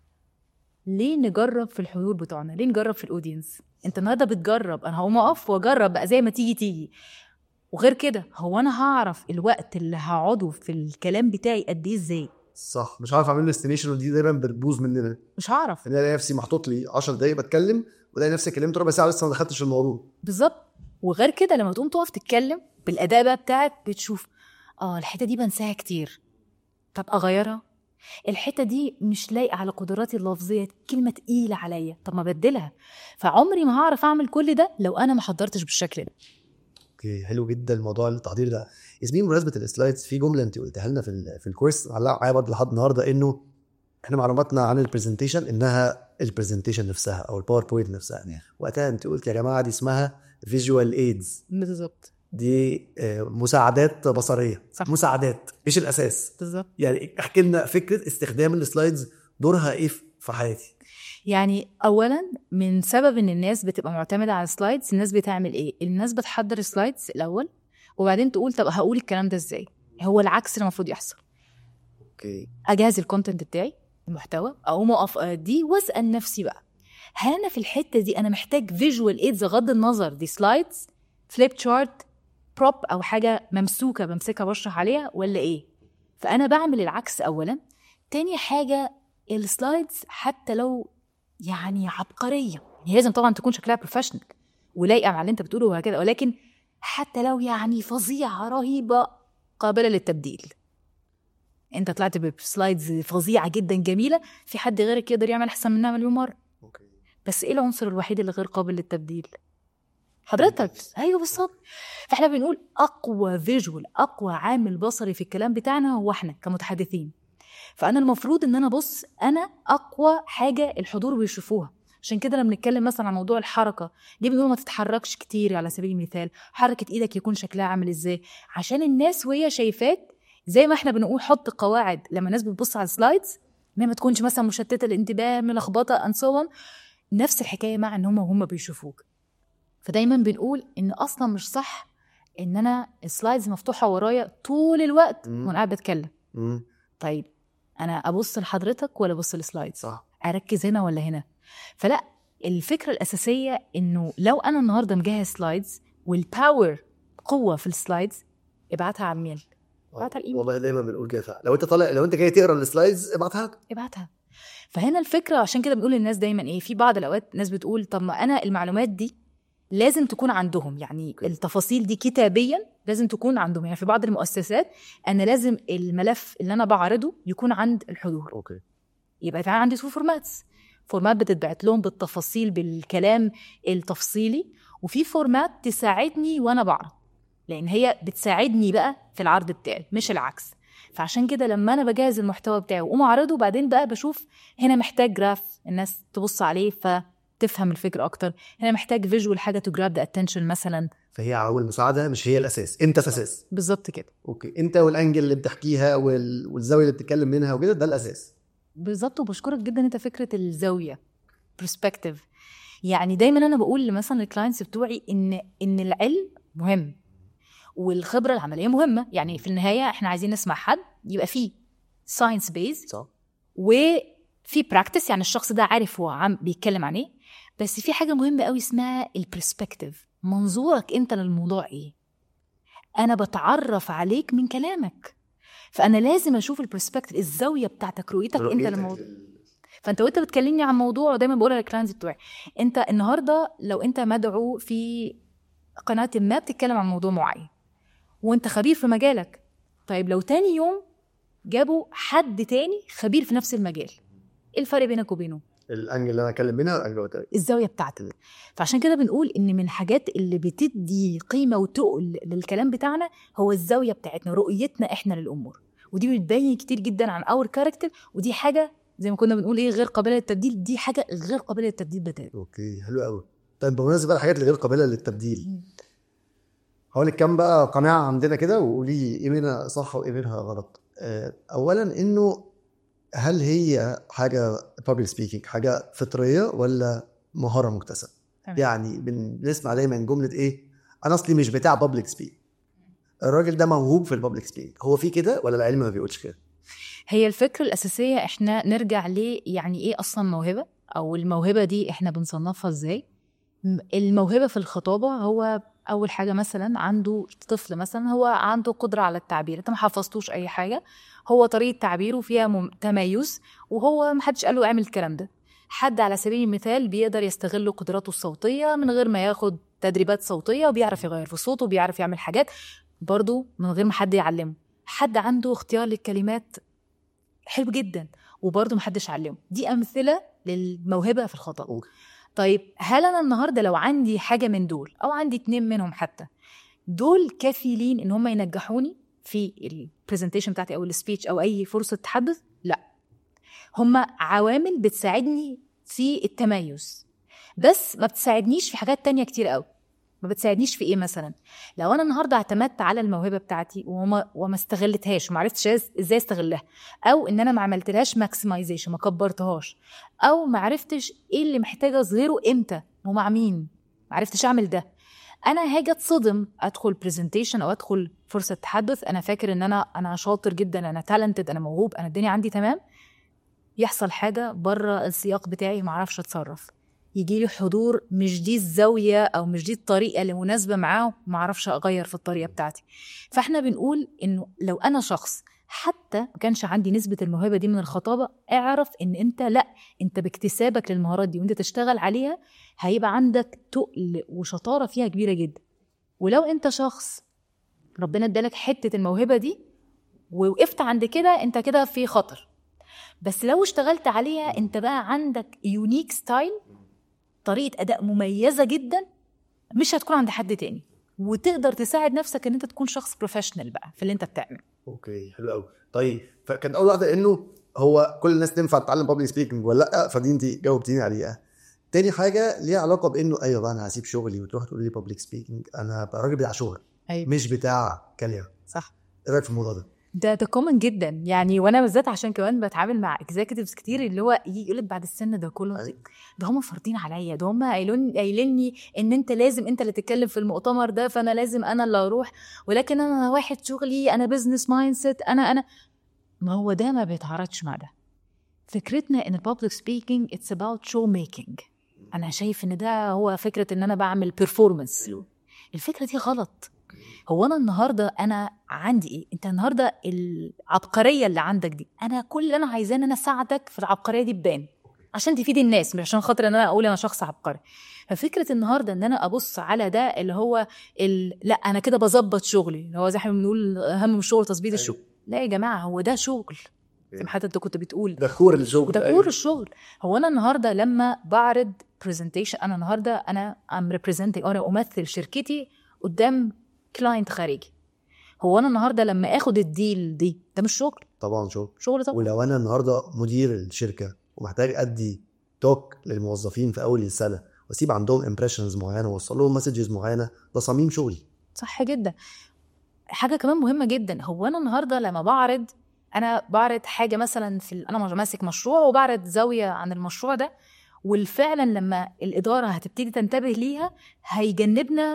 ليه نجرب في الحضور بتوعنا ليه نجرب في الاودينس انت النهارده بتجرب انا هقوم اقف واجرب بقى زي ما تيجي تيجي وغير كده هو انا هعرف الوقت اللي هقعده في الكلام بتاعي قد ايه ازاي صح مش عارف اعمل الاستيميشن ودي دايما بتبوظ مننا مش هعرف انا الاقي نفسي محطوط لي 10 دقايق بتكلم والاقي نفسي كلمت ربع ساعه لسه ما دخلتش في الموضوع بالظبط وغير كده لما تقوم تقف تتكلم بالاداء بقى بتاعك بتشوف اه الحته دي بنساها كتير طب اغيرها الحته دي مش لايقه على قدراتي اللفظيه كلمه تقيله عليا طب ما بدلها فعمري ما هعرف اعمل كل ده لو انا ما حضرتش بالشكل ده اوكي حلو جدا موضوع التحضير ده ياسمين بمناسبه السلايدز في جمله انت قلتها لنا في ال- في الكورس معلقه معايا برضه لحد النهارده انه احنا معلوماتنا عن البرزنتيشن انها البرزنتيشن نفسها او الباوربوينت نفسها وقتها انت قلت يا جماعه دي اسمها فيجوال ايدز بالظبط دي آه، مساعدات بصريه صح. مساعدات مش الاساس بالظبط يعني احكي لنا فكره استخدام السلايدز دورها ايه في- في حياتي يعني اولا من سبب ان الناس بتبقى معتمده على السلايدز الناس بتعمل ايه الناس بتحضر السلايدز الاول وبعدين تقول طب هقول الكلام ده ازاي هو العكس اللي المفروض يحصل اوكي اجهز الكونتنت بتاعي المحتوى اقوم اقف دي واسال نفسي بقى هل انا في الحته دي انا محتاج فيجوال ايدز بغض النظر دي سلايدز فليب شارت بروب او حاجه ممسوكه بمسكها بشرح عليها ولا ايه فانا بعمل العكس اولا تاني حاجه السلايدز حتى لو يعني عبقريه هي لازم طبعا تكون شكلها بروفيشنال ولايقه مع اللي انت بتقوله وهكذا ولكن حتى لو يعني فظيعه رهيبه قابله للتبديل انت طلعت بسلايدز فظيعه جدا جميله في حد غيرك يقدر يعمل احسن منها مليون مره اوكي بس ايه العنصر الوحيد اللي غير قابل للتبديل حضرتك ايوه بالظبط فاحنا بنقول اقوى فيجوال اقوى عامل بصري في الكلام بتاعنا هو احنا كمتحدثين فانا المفروض ان انا بص انا اقوى حاجه الحضور بيشوفوها عشان كده لما بنتكلم مثلا عن موضوع الحركه ليه بنقول ما تتحركش كتير على سبيل المثال حركه ايدك يكون شكلها عامل ازاي عشان الناس وهي شايفاك زي ما احنا بنقول حط قواعد لما الناس بتبص على السلايدز ما ما تكونش مثلا مشتته الانتباه ملخبطه ان سو نفس الحكايه مع ان هم وهم بيشوفوك فدايما بنقول ان اصلا مش صح ان انا السلايدز مفتوحه ورايا طول الوقت مم. وانا قاعد بتكلم امم طيب انا ابص لحضرتك ولا ابص للسلايدز صح اركز هنا ولا هنا فلا الفكره الاساسيه انه لو انا النهارده مجهز سلايدز والباور قوه في السلايدز ابعتها على الميل ابعتها على الايميل والله دايما بنقول كده فعلا. لو انت طالع لو انت جاي تقرا السلايدز ابعتها لك ابعتها فهنا الفكره عشان كده بنقول للناس دايما ايه في بعض الاوقات ناس بتقول طب ما انا المعلومات دي لازم تكون عندهم يعني أوكي. التفاصيل دي كتابيا لازم تكون عندهم يعني في بعض المؤسسات انا لازم الملف اللي انا بعرضه يكون عند الحضور اوكي يبقى في عندي تو فورماتس فورمات بتتبعت لهم بالتفاصيل بالكلام التفصيلي وفي فورمات تساعدني وانا بعرض لان هي بتساعدني بقى في العرض بتاعي مش العكس فعشان كده لما انا بجهز المحتوى بتاعي واقوم اعرضه بعدين بقى بشوف هنا محتاج جراف الناس تبص عليه فتفهم الفكره اكتر هنا محتاج فيجوال حاجه تو جراب ذا اتنشن مثلا فهي عوامل مساعده مش هي الاساس انت الاساس بالظبط كده اوكي انت والانجل اللي بتحكيها وال... والزاويه اللي بتتكلم منها وكده ده الاساس بالظبط وبشكرك جدا انت فكره الزاويه برسبكتيف يعني دايما انا بقول مثلا الكلاينتس بتوعي ان ان العلم مهم والخبره العمليه مهمه يعني في النهايه احنا عايزين نسمع حد يبقى فيه ساينس بيز صح وفي براكتس يعني الشخص ده عارف هو عم بيتكلم عن ايه بس في حاجه مهمه قوي اسمها البرسبكتيف منظورك انت للموضوع ايه انا بتعرف عليك من كلامك فانا لازم اشوف البرسبكتيف الزاويه بتاعتك رؤيتك انت رؤيتك للموضوع فانت وانت بتكلمني عن موضوع ودايما بقولها للكلاينتس بتوعي انت النهارده لو انت مدعو في قناه ما بتتكلم عن موضوع معين وانت خبير في مجالك طيب لو تاني يوم جابوا حد تاني خبير في نفس المجال ايه الفرق بينك وبينه الانجل اللي انا اتكلم منها والانجل اللي أنا- الزاويه بتاعتك فعشان كده بنقول ان من الحاجات اللي بتدي قيمه وتقل للكلام بتاعنا هو الزاويه بتاعتنا رؤيتنا احنا للامور ودي بتبين كتير جدا عن اور كاركتر ودي حاجه زي ما كنا بنقول ايه غير قابله للتبديل دي حاجه غير قابله للتبديل بتاتا اوكي حلو قوي طيب بمناسبه بقى الحاجات اللي غير قابله للتبديل هقول لك كام بقى قناعه عندنا كده وقولي لي ايه منها صح وايه منها غلط آه، اولا انه هل هي حاجه public speaking حاجه فطريه ولا مهاره مكتسبه تمام. يعني بن- بنسمع دايما جمله ايه انا اصلي مش بتاع public speak الراجل ده موهوب في البابليك سبيك هو في كده ولا العلم ما بيقولش كده هي الفكرة الأساسية إحنا نرجع ليه يعني إيه أصلا موهبة أو الموهبة دي إحنا بنصنفها إزاي م- الموهبة في الخطابة هو أول حاجة مثلا عنده طفل مثلا هو عنده قدرة على التعبير أنت ما حفظتوش أي حاجة هو طريقة تعبيره فيها مم- تميز وهو محدش قال له اعمل الكلام ده حد على سبيل المثال بيقدر يستغل قدراته الصوتية من غير ما ياخد تدريبات صوتية وبيعرف يغير في صوته وبيعرف يعمل حاجات برضه من غير ما حد يعلمه حد عنده اختيار للكلمات حلو جدا وبرضه محدش علمه دي امثله للموهبه في الخطا أوكي. طيب هل انا النهارده لو عندي حاجه من دول او عندي اتنين منهم حتى دول كفيلين ان هم ينجحوني في البرزنتيشن بتاعتي او السبيتش او اي فرصه تحدث لا هم عوامل بتساعدني في التميز بس ما بتساعدنيش في حاجات تانية كتير قوي ما بتساعدنيش في ايه مثلا لو انا النهارده اعتمدت على الموهبه بتاعتي وما وما استغلتهاش وما عرفتش ازاي استغلها او ان انا ما عملتلهاش ماكسمايزيشن ما كبرتهاش او ما عرفتش ايه اللي محتاجه اظهره امتى ومع مين ما عرفتش اعمل ده انا هاجي اتصدم ادخل برزنتيشن او ادخل فرصه تحدث انا فاكر ان انا انا شاطر جدا انا تالنتد انا موهوب انا الدنيا عندي تمام يحصل حاجه بره السياق بتاعي ما اعرفش اتصرف يجي لي حضور مش دي الزاويه او مش دي الطريقه اللي مناسبه معاه ما اعرفش اغير في الطريقه بتاعتي فاحنا بنقول انه لو انا شخص حتى ما كانش عندي نسبه الموهبه دي من الخطابه اعرف ان انت لا انت باكتسابك للمهارات دي وانت تشتغل عليها هيبقى عندك تقل وشطاره فيها كبيره جدا ولو انت شخص ربنا ادالك حته الموهبه دي ووقفت عند كده انت كده في خطر بس لو اشتغلت عليها انت بقى عندك يونيك ستايل طريقه اداء مميزه جدا مش هتكون عند حد تاني وتقدر تساعد نفسك ان انت تكون شخص بروفيشنال بقى في اللي انت بتعمله اوكي حلو قوي طيب فكان اول واحده انه هو كل الناس تنفع تتعلم بابليك سبيكنج ولا لا فدي انت جاوبتيني عليها تاني حاجه ليها علاقه بانه ايوه بقى انا هسيب شغلي وتروح تقول لي بابليك سبيكنج انا بقى راجل بتاع شغل ايوه مش بتاع كلام صح ايه رايك في الموضوع ده؟ ده ده كومن جدا يعني وانا بالذات عشان كمان بتعامل مع اكزيكتيفز كتير اللي هو يجي يقول لك بعد السن ده كله أيوة. ده هم فارضين عليا ده هم قايلين قايلين لي ان انت لازم انت اللي تتكلم في المؤتمر ده فانا لازم انا اللي اروح ولكن انا واحد شغلي انا بزنس مايند سيت انا انا ما هو ده ما بيتعارضش مع ده فكرتنا ان البابليك سبيكينج اتس اباوت شو ميكينج انا شايف ان ده هو فكره ان انا بعمل بيرفورمانس الفكره دي غلط هو انا النهارده انا عندي ايه انت النهارده العبقريه اللي عندك دي انا كل اللي انا عايزاه ان انا اساعدك في العبقريه دي تبان عشان تفيد الناس مش عشان خاطر ان انا اقول انا شخص عبقري ففكره النهارده ان انا ابص على ده اللي هو ال... لا انا كده بظبط شغلي اللي هو زي ما بنقول اهم من الشغل تظبيط الشغل لا يا جماعه هو ده شغل زي ما حتى انت كنت بتقول ده كور الشغل ده كور الشغل هو انا النهارده لما بعرض برزنتيشن انا النهارده انا ام ريبريزنتنج انا امثل شركتي قدام كلاينت خارجي هو انا النهارده لما اخد الديل دي ده مش شغل طبعا شغل شغل طبعا ولو انا النهارده مدير الشركه ومحتاج ادي توك للموظفين في اول السنه واسيب عندهم امبريشنز معينه واوصل لهم مسجز معينه ده صميم شغلي صح جدا حاجه كمان مهمه جدا هو انا النهارده لما بعرض انا بعرض حاجه مثلا في ال- انا ماسك مشروع وبعرض زاويه عن المشروع ده والفعلا لما الاداره هتبتدي تنتبه ليها هيجنبنا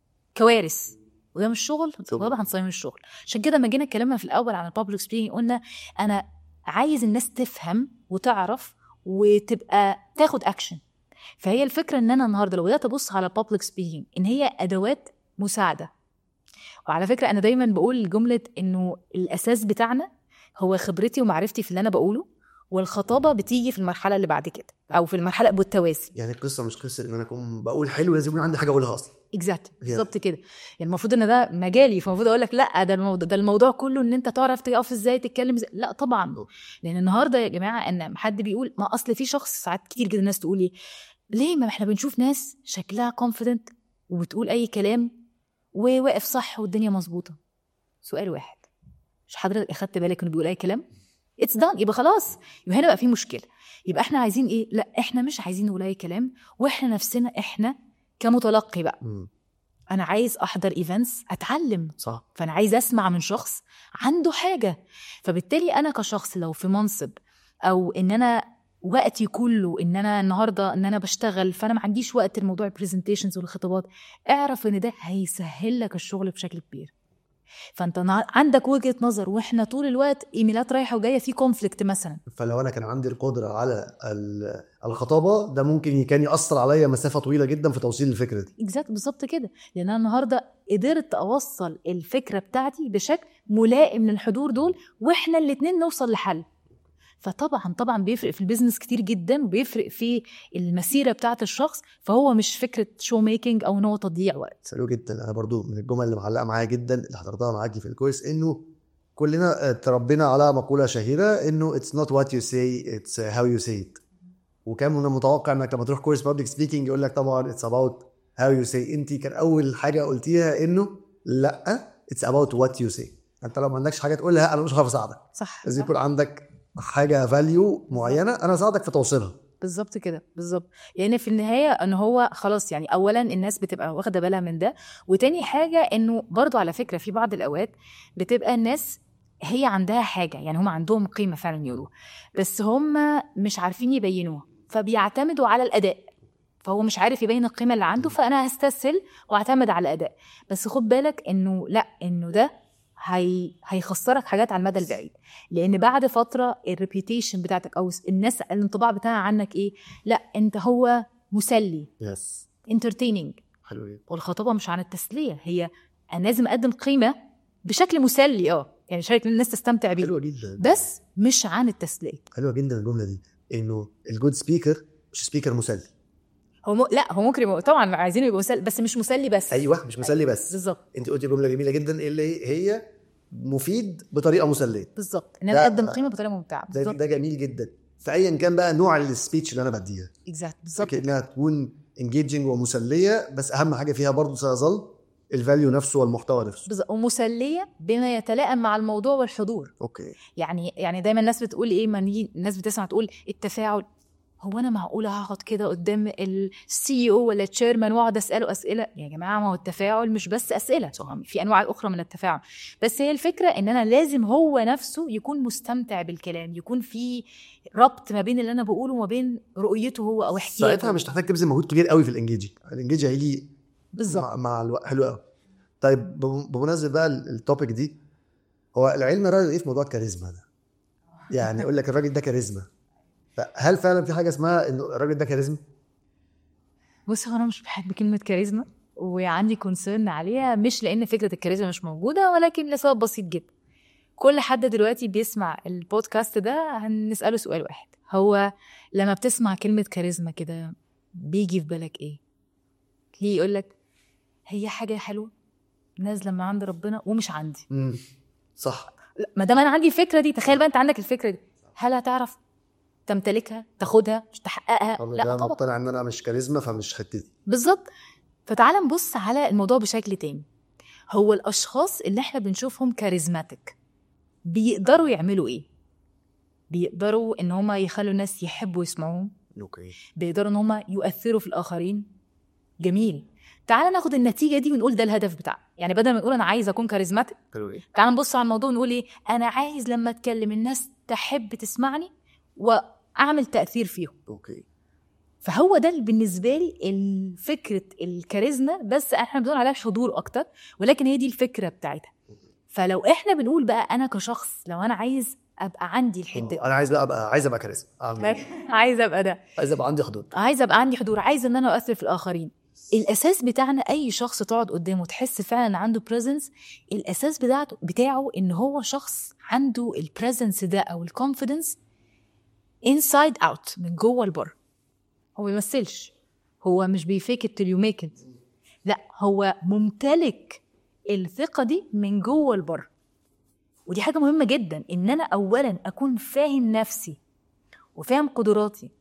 كوارث وده مش شغل طبعا صميم الشغل عشان كده لما جينا اتكلمنا في الاول عن البابليك سبيكينج قلنا انا عايز الناس تفهم وتعرف وتبقى تاخد اكشن فهي الفكره ان انا النهارده لو بدات ابص على البابليك سبيكينج ان هي ادوات مساعده وعلى فكره انا دايما بقول جمله انه الاساس بتاعنا هو خبرتي ومعرفتي في اللي انا بقوله والخطابه بتيجي في المرحله اللي بعد كده او في المرحله بالتوازي يعني القصه مش قصه ان انا اكون بقول حلو لازم يكون عندي حاجه اقولها اصلا اكزاكت Yeah. بالظبط كده يعني المفروض ان ده مجالي فالمفروض اقول لك لا ده الموضوع ده الموضوع كله ان انت تعرف تقف ازاي تتكلم ازاي لا طبعا أوه. لان النهارده يا جماعه ان حد بيقول ما اصل في شخص ساعات كتير جدا الناس تقول لي ليه ما احنا بنشوف ناس شكلها كونفيدنت وبتقول اي كلام وواقف صح والدنيا مظبوطه سؤال واحد مش حضرتك اخدت بالك انه بيقول اي كلام اتس دان يبقى خلاص يبقى هنا بقى في مشكله يبقى احنا عايزين ايه لا احنا مش عايزين نقول اي كلام واحنا نفسنا احنا كمتلقي بقى مم. انا عايز احضر ايفنتس اتعلم صح فانا عايز اسمع من شخص عنده حاجه فبالتالي انا كشخص لو في منصب او ان انا وقتي كله ان انا النهارده ان انا بشتغل فانا ما عنديش وقت لموضوع البرزنتيشنز والخطابات اعرف ان ده هيسهل لك الشغل بشكل كبير فانت نا- عندك وجهه نظر واحنا طول الوقت ايميلات رايحه وجايه في كونفليكت مثلا فلو انا كان عندي القدره على ال- الخطابه ده ممكن كان ياثر عليا مسافه طويله جدا في توصيل الفكره دي اكزاكت بالظبط كده لان انا النهارده قدرت اوصل الفكره بتاعتي بشكل ملائم للحضور دول واحنا الاتنين نوصل لحل فطبعا طبعا بيفرق في البيزنس كتير جدا وبيفرق في المسيره بتاعت الشخص فهو مش فكره شو ميكنج او ان هو تضييع وقت حلو جدا انا برضو من الجمل اللي معلقه معايا جدا اللي حضرتها معاكي في الكورس انه كلنا اتربينا على مقوله شهيره انه اتس نوت وات يو سي اتس هاو يو سي ات وكان من المتوقع انك لما تروح كورس بابليك سبيكينج يقول لك طبعا اتس اباوت هاو يو سي انت كان اول حاجه قلتيها انه لا اتس اباوت وات يو سي انت لو ما عندكش حاجه تقولها انا مش هعرف اساعدك صح لازم يكون عندك حاجه فاليو معينه انا اساعدك في توصيلها بالظبط كده بالظبط لان في النهايه ان هو خلاص يعني اولا الناس بتبقى واخده بالها من ده وتاني حاجه انه برضو على فكره في بعض الاوقات بتبقى الناس هي عندها حاجه يعني هم عندهم قيمه فعلا يقولوها بس هم مش عارفين يبينوها فبيعتمدوا على الاداء فهو مش عارف يبين القيمه اللي عنده فانا هستسهل واعتمد على الاداء بس خد بالك انه لا انه ده هي هيخسرك حاجات على المدى البعيد لان بعد فتره الريبيوتيشن بتاعتك او الناس الانطباع بتاعها عنك ايه لا انت هو مسلي يس انترتيننج حلو جدا والخطابه مش عن التسليه هي انا لازم اقدم قيمه بشكل مسلي اه يعني شكل الناس تستمتع بيه حلوه جدا بس مش عن التسليه حلوه جدا الجمله دي انه الجود سبيكر مش سبيكر مسلي هو م... لا هو ممكن يبقى طبعا عايزينه يبقى مسلي بس مش مسلي بس ايوه مش مسلي بس بالظبط انت قلتي جمله جميله جدا اللي هي مفيد بطريقه مسليه بالظبط ان انا ده- اقدم قيمه بطريقه ممتعه ده, بالظبط ده جميل جدا فايا كان بقى نوع السبيتش اللي انا بديها اكزاكت بالظبط فكرة انها تكون انجيجنج ومسليه بس اهم حاجه فيها برضه سيظل الفاليو نفسه والمحتوى نفسه بالظبط ومسليه بما يتلائم مع الموضوع والحضور اوكي يعني يعني دايما الناس بتقول ايه ما نيجي الناس بتسمع تقول التفاعل هو انا معقوله هقعد كده قدام السي او ولا التشيرمان واقعد اساله اسئله يا جماعه ما هو التفاعل مش بس اسئله طبعاً في انواع اخرى من التفاعل بس هي الفكره ان انا لازم هو نفسه يكون مستمتع بالكلام يكون في ربط ما بين اللي انا بقوله وما بين رؤيته هو او ساعتها احتياجه مش تحتاج تبذل مجهود كبير قوي في الانجيجي الانجيجي هيجي بالظبط مع, مع الوقت حلو قوي طيب بم- بمناسبه بقى ال- التوبيك دي هو العلم رايه ايه في موضوع الكاريزما ده يعني يقول لك الراجل ده كاريزما فهل فعلا في حاجه اسمها انه الراجل ده كاريزما بص هو انا مش بحب كلمه كاريزما وعندي كونسيرن عليها مش لان فكره الكاريزما مش موجوده ولكن لسبب بسيط جدا كل حد دلوقتي بيسمع البودكاست ده هنساله سؤال واحد هو لما بتسمع كلمه كاريزما كده بيجي في بالك ايه ليه يقول لك هي حاجه حلوه نازله من عند ربنا ومش عندي امم صح لا، ما دام انا عندي الفكره دي تخيل بقى انت عندك الفكره دي هل هتعرف تمتلكها تاخدها مش تحققها انا لا ده طبعا مقتنع ان انا مش كاريزما فمش حتتي بالظبط فتعال نبص على الموضوع بشكل تاني هو الاشخاص اللي احنا بنشوفهم كاريزماتيك بيقدروا يعملوا ايه بيقدروا ان هما يخلوا الناس يحبوا يسمعوهم اوكي بيقدروا ان هما يؤثروا في الاخرين جميل تعال ناخد النتيجه دي ونقول ده الهدف بتاعنا يعني بدل ما نقول انا عايز اكون كاريزماتيك حلو ايه تعال نبص على الموضوع ونقول ايه انا عايز لما اتكلم الناس تحب تسمعني واعمل تاثير فيهم اوكي فهو ده اللي بالنسبه لي فكره الكاريزما بس احنا بنقول عليها حضور اكتر ولكن هي دي الفكره بتاعتها فلو احنا بنقول بقى انا كشخص لو انا عايز ابقى عندي الحته انا عايز بقى ابقى عايز ابقى كاريزما أعمل إيه؟ عايز ابقى ده عايز ابقى عندي حدود عايز ابقى عندي حضور عايز ان انا اؤثر في الاخرين الاساس بتاعنا اي شخص تقعد قدامه تحس فعلا إن عنده بريزنس الاساس بتاعته بتاعه ان هو شخص عنده البريزنس ده او الكونفيدنس انسايد اوت من جوه لبره هو ما بيمثلش هو مش بيفيك ات يو ميك ات لا هو ممتلك الثقه دي من جوه لبره ودي حاجه مهمه جدا ان انا اولا اكون فاهم نفسي وفاهم قدراتي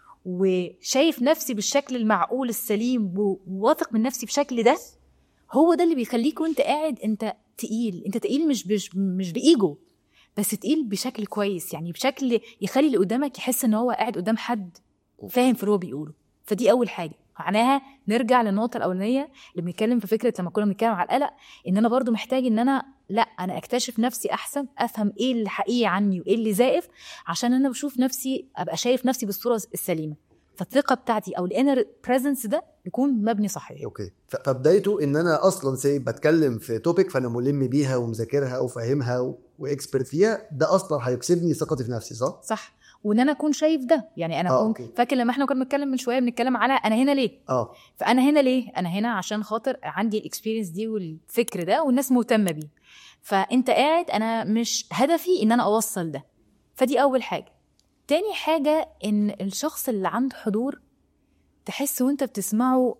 وشايف نفسي بالشكل المعقول السليم و- وواثق من نفسي بشكل ده هو ده اللي بيخليك وانت قاعد انت تقيل انت تقيل مش مش مش بايجو بس تقيل بشكل كويس يعني بشكل يخلي اللي قدامك يحس ان هو قاعد قدام حد فاهم في اللي هو بيقوله فدي اول حاجه معناها نرجع للنقطه الاولانيه اللي بنتكلم في فكره لما كنا بنتكلم على القلق ان انا برضو محتاج ان انا لا انا اكتشف نفسي احسن افهم ايه اللي حقيقي عني وايه اللي زائف عشان انا بشوف نفسي ابقى شايف نفسي بالصوره السليمه فالثقه بتاعتي او الانر بريزنس ده يكون مبني صحيح اوكي ف- فبدايته ان انا اصلا سي بتكلم في توبيك فانا ملم بيها ومذاكرها وفاهمها و- واكسبرت فيها ده اصلا هيكسبني ثقتي في نفسي صح؟ صح وان انا اكون شايف ده يعني انا آه، اكون أوكي. فاكر لما احنا كنا بنتكلم من شويه بنتكلم على انا هنا ليه اه فانا هنا ليه انا هنا عشان خاطر عندي الاكسبيرينس دي والفكر ده والناس مهتمه بيه فانت قاعد انا مش هدفي ان انا اوصل ده فدي اول حاجه تاني حاجه ان الشخص اللي عنده حضور تحس وانت بتسمعه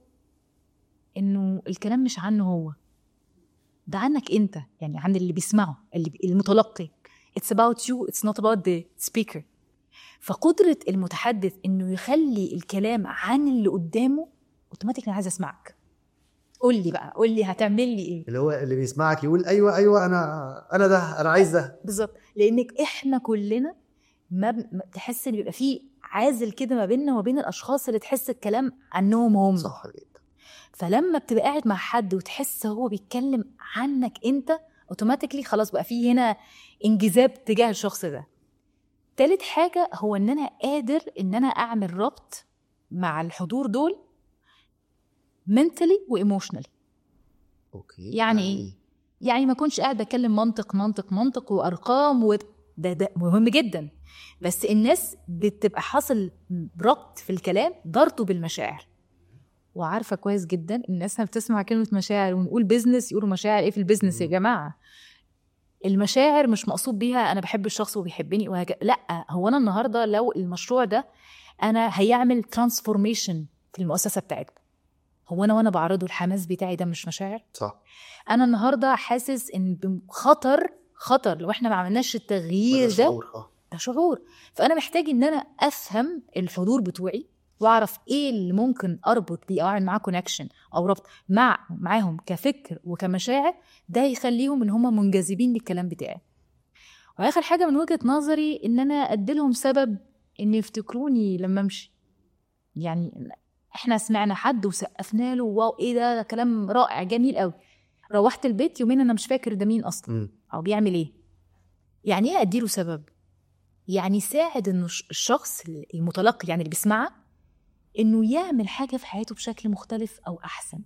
انه الكلام مش عنه هو ده عنك انت يعني عن اللي بيسمعه اللي بي- المتلقي it's about you it's not about the speaker فقدرة المتحدث انه يخلي الكلام عن اللي قدامه اوتوماتيك انا عايزه اسمعك قول لي بقى قول لي هتعمل لي ايه اللي هو اللي بيسمعك يقول ايوه ايوه انا انا ده انا عايز ده بالظبط لانك احنا كلنا ما ب- ما- تحس ان بيبقى فيه عازل كده ما بيننا وما بين الاشخاص اللي تحس الكلام عنهم هم صح جدا فلما بتبقى قاعد مع حد وتحس هو بيتكلم عنك انت اوتوماتيكلي خلاص بقى فيه هنا انجذاب تجاه الشخص ده تالت حاجة هو ان انا قادر ان انا اعمل ربط مع الحضور دول mentally وايموشنالي اوكي يعني إيه؟ يعني ما كنتش قاعد بتكلم منطق منطق منطق وارقام و... ده ده مهم جدا بس الناس بتبقى حاصل ربط في الكلام ضرطه بالمشاعر وعارفه كويس جدا الناس لما بتسمع كلمه مشاعر ونقول بيزنس يقولوا مشاعر ايه في البيزنس يا مم. جماعه المشاعر مش مقصود بيها انا بحب الشخص وبيحبني وهك... لا هو انا النهارده لو المشروع ده انا هيعمل ترانسفورميشن في المؤسسه بتاعتكم هو انا وانا بعرضه الحماس بتاعي ده مش مشاعر صح انا النهارده حاسس ان بخطر خطر لو احنا ما عملناش التغيير وده ده شعور، آه. ده شعور فانا محتاج ان انا افهم الحضور بتوعي واعرف ايه اللي ممكن اربط بيه او اعمل معاه كونكشن او ربط مع معاهم كفكر وكمشاعر ده يخليهم ان هم منجذبين للكلام بتاعي واخر حاجه من وجهه نظري ان انا اديلهم سبب ان يفتكروني لما امشي يعني احنا سمعنا حد وسقفنا له واو ايه ده, ده كلام رائع جميل قوي روحت البيت يومين انا مش فاكر ده مين اصلا مم. او بيعمل ايه يعني ايه اديله سبب يعني ساعد انه الش- الشخص المتلقي يعني اللي بيسمعك انه يعمل حاجه في حياته بشكل مختلف او احسن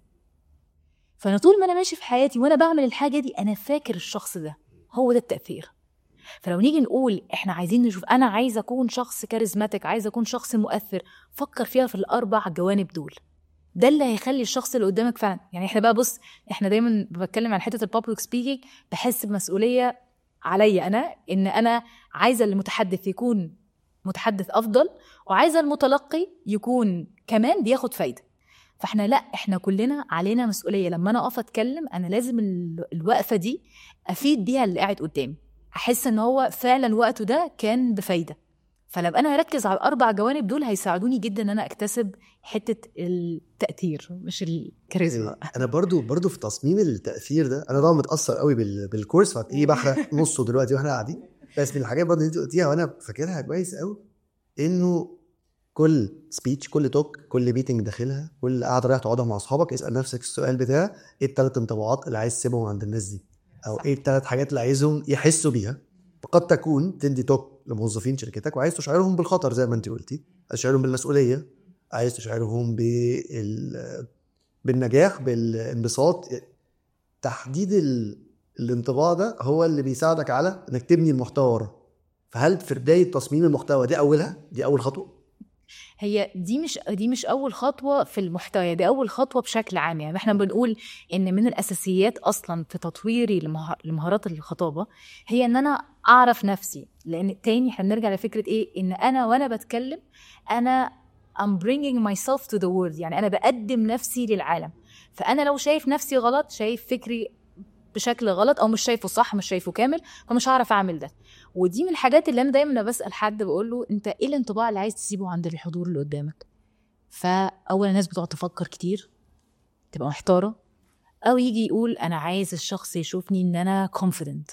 فانا طول ما انا ماشي في حياتي وانا بعمل الحاجه دي انا فاكر الشخص ده هو ده التاثير فلو نيجي نقول احنا عايزين نشوف انا عايز اكون شخص كاريزماتيك عايز اكون شخص مؤثر فكر فيها في الاربع جوانب دول ده اللي هيخلي الشخص اللي قدامك فعلا يعني احنا بقى بص احنا دايما بتكلم عن حته البابليك سبيكينج بحس بمسؤوليه عليا انا ان انا عايزه المتحدث يكون متحدث افضل وعايزه المتلقي يكون كمان بياخد فايده فاحنا لا احنا كلنا علينا مسؤوليه لما انا اقف اتكلم انا لازم ال- الوقفه دي افيد بيها اللي قاعد قدامي احس ان هو فعلا وقته ده كان بفايده فلما انا هركز على الاربع جوانب دول هيساعدوني جدا ان انا اكتسب حته التاثير مش الكاريزما انا برضو برضو في تصميم التاثير ده انا طبعا متاثر قوي بال... بالكورس فهتلاقيه بحرق نصه دلوقتي واحنا قاعدين بس من الحاجات برضو اللي انت قلتيها وانا فاكرها كويس قوي انه كل سبيتش كل توك كل ميتنج داخلها كل قاعده رايح تقعدها مع اصحابك اسال نفسك السؤال بتاع ايه الثلاث انطباعات اللي عايز تسيبهم عند الناس دي او صح. ايه الثلاث حاجات اللي عايزهم يحسوا بيها وقد تكون تدي توك لموظفين شركتك وعايز تشعرهم بالخطر زي ما انت قلتي عايز تشعرهم بالمسؤوليه عايز تشعرهم بال بالنجاح بالانبساط تحديد ال... الانطباع ده هو اللي بيساعدك على انك تبني المحتوى ورا فهل في بدايه تصميم المحتوى دي اولها دي اول خطوه هي دي مش دي مش اول خطوه في المحتوى دي اول خطوه بشكل عام يعني احنا بنقول ان من الاساسيات اصلا في تطويري لمه- لمهارات الخطابه هي ان انا اعرف نفسي لان تاني احنا بنرجع لفكره ايه ان انا وانا بتكلم انا I'm bringing myself to the world يعني انا بقدم نفسي للعالم فانا لو شايف نفسي غلط شايف فكري بشكل غلط او مش شايفه صح مش شايفه كامل فمش هعرف اعمل ده ودي من الحاجات اللي انا دايما لما بسال حد بقول له انت ايه الانطباع اللي عايز تسيبه عند الحضور اللي قدامك فاول الناس بتقعد تفكر كتير تبقى محتاره او يجي يقول انا عايز الشخص يشوفني ان انا confident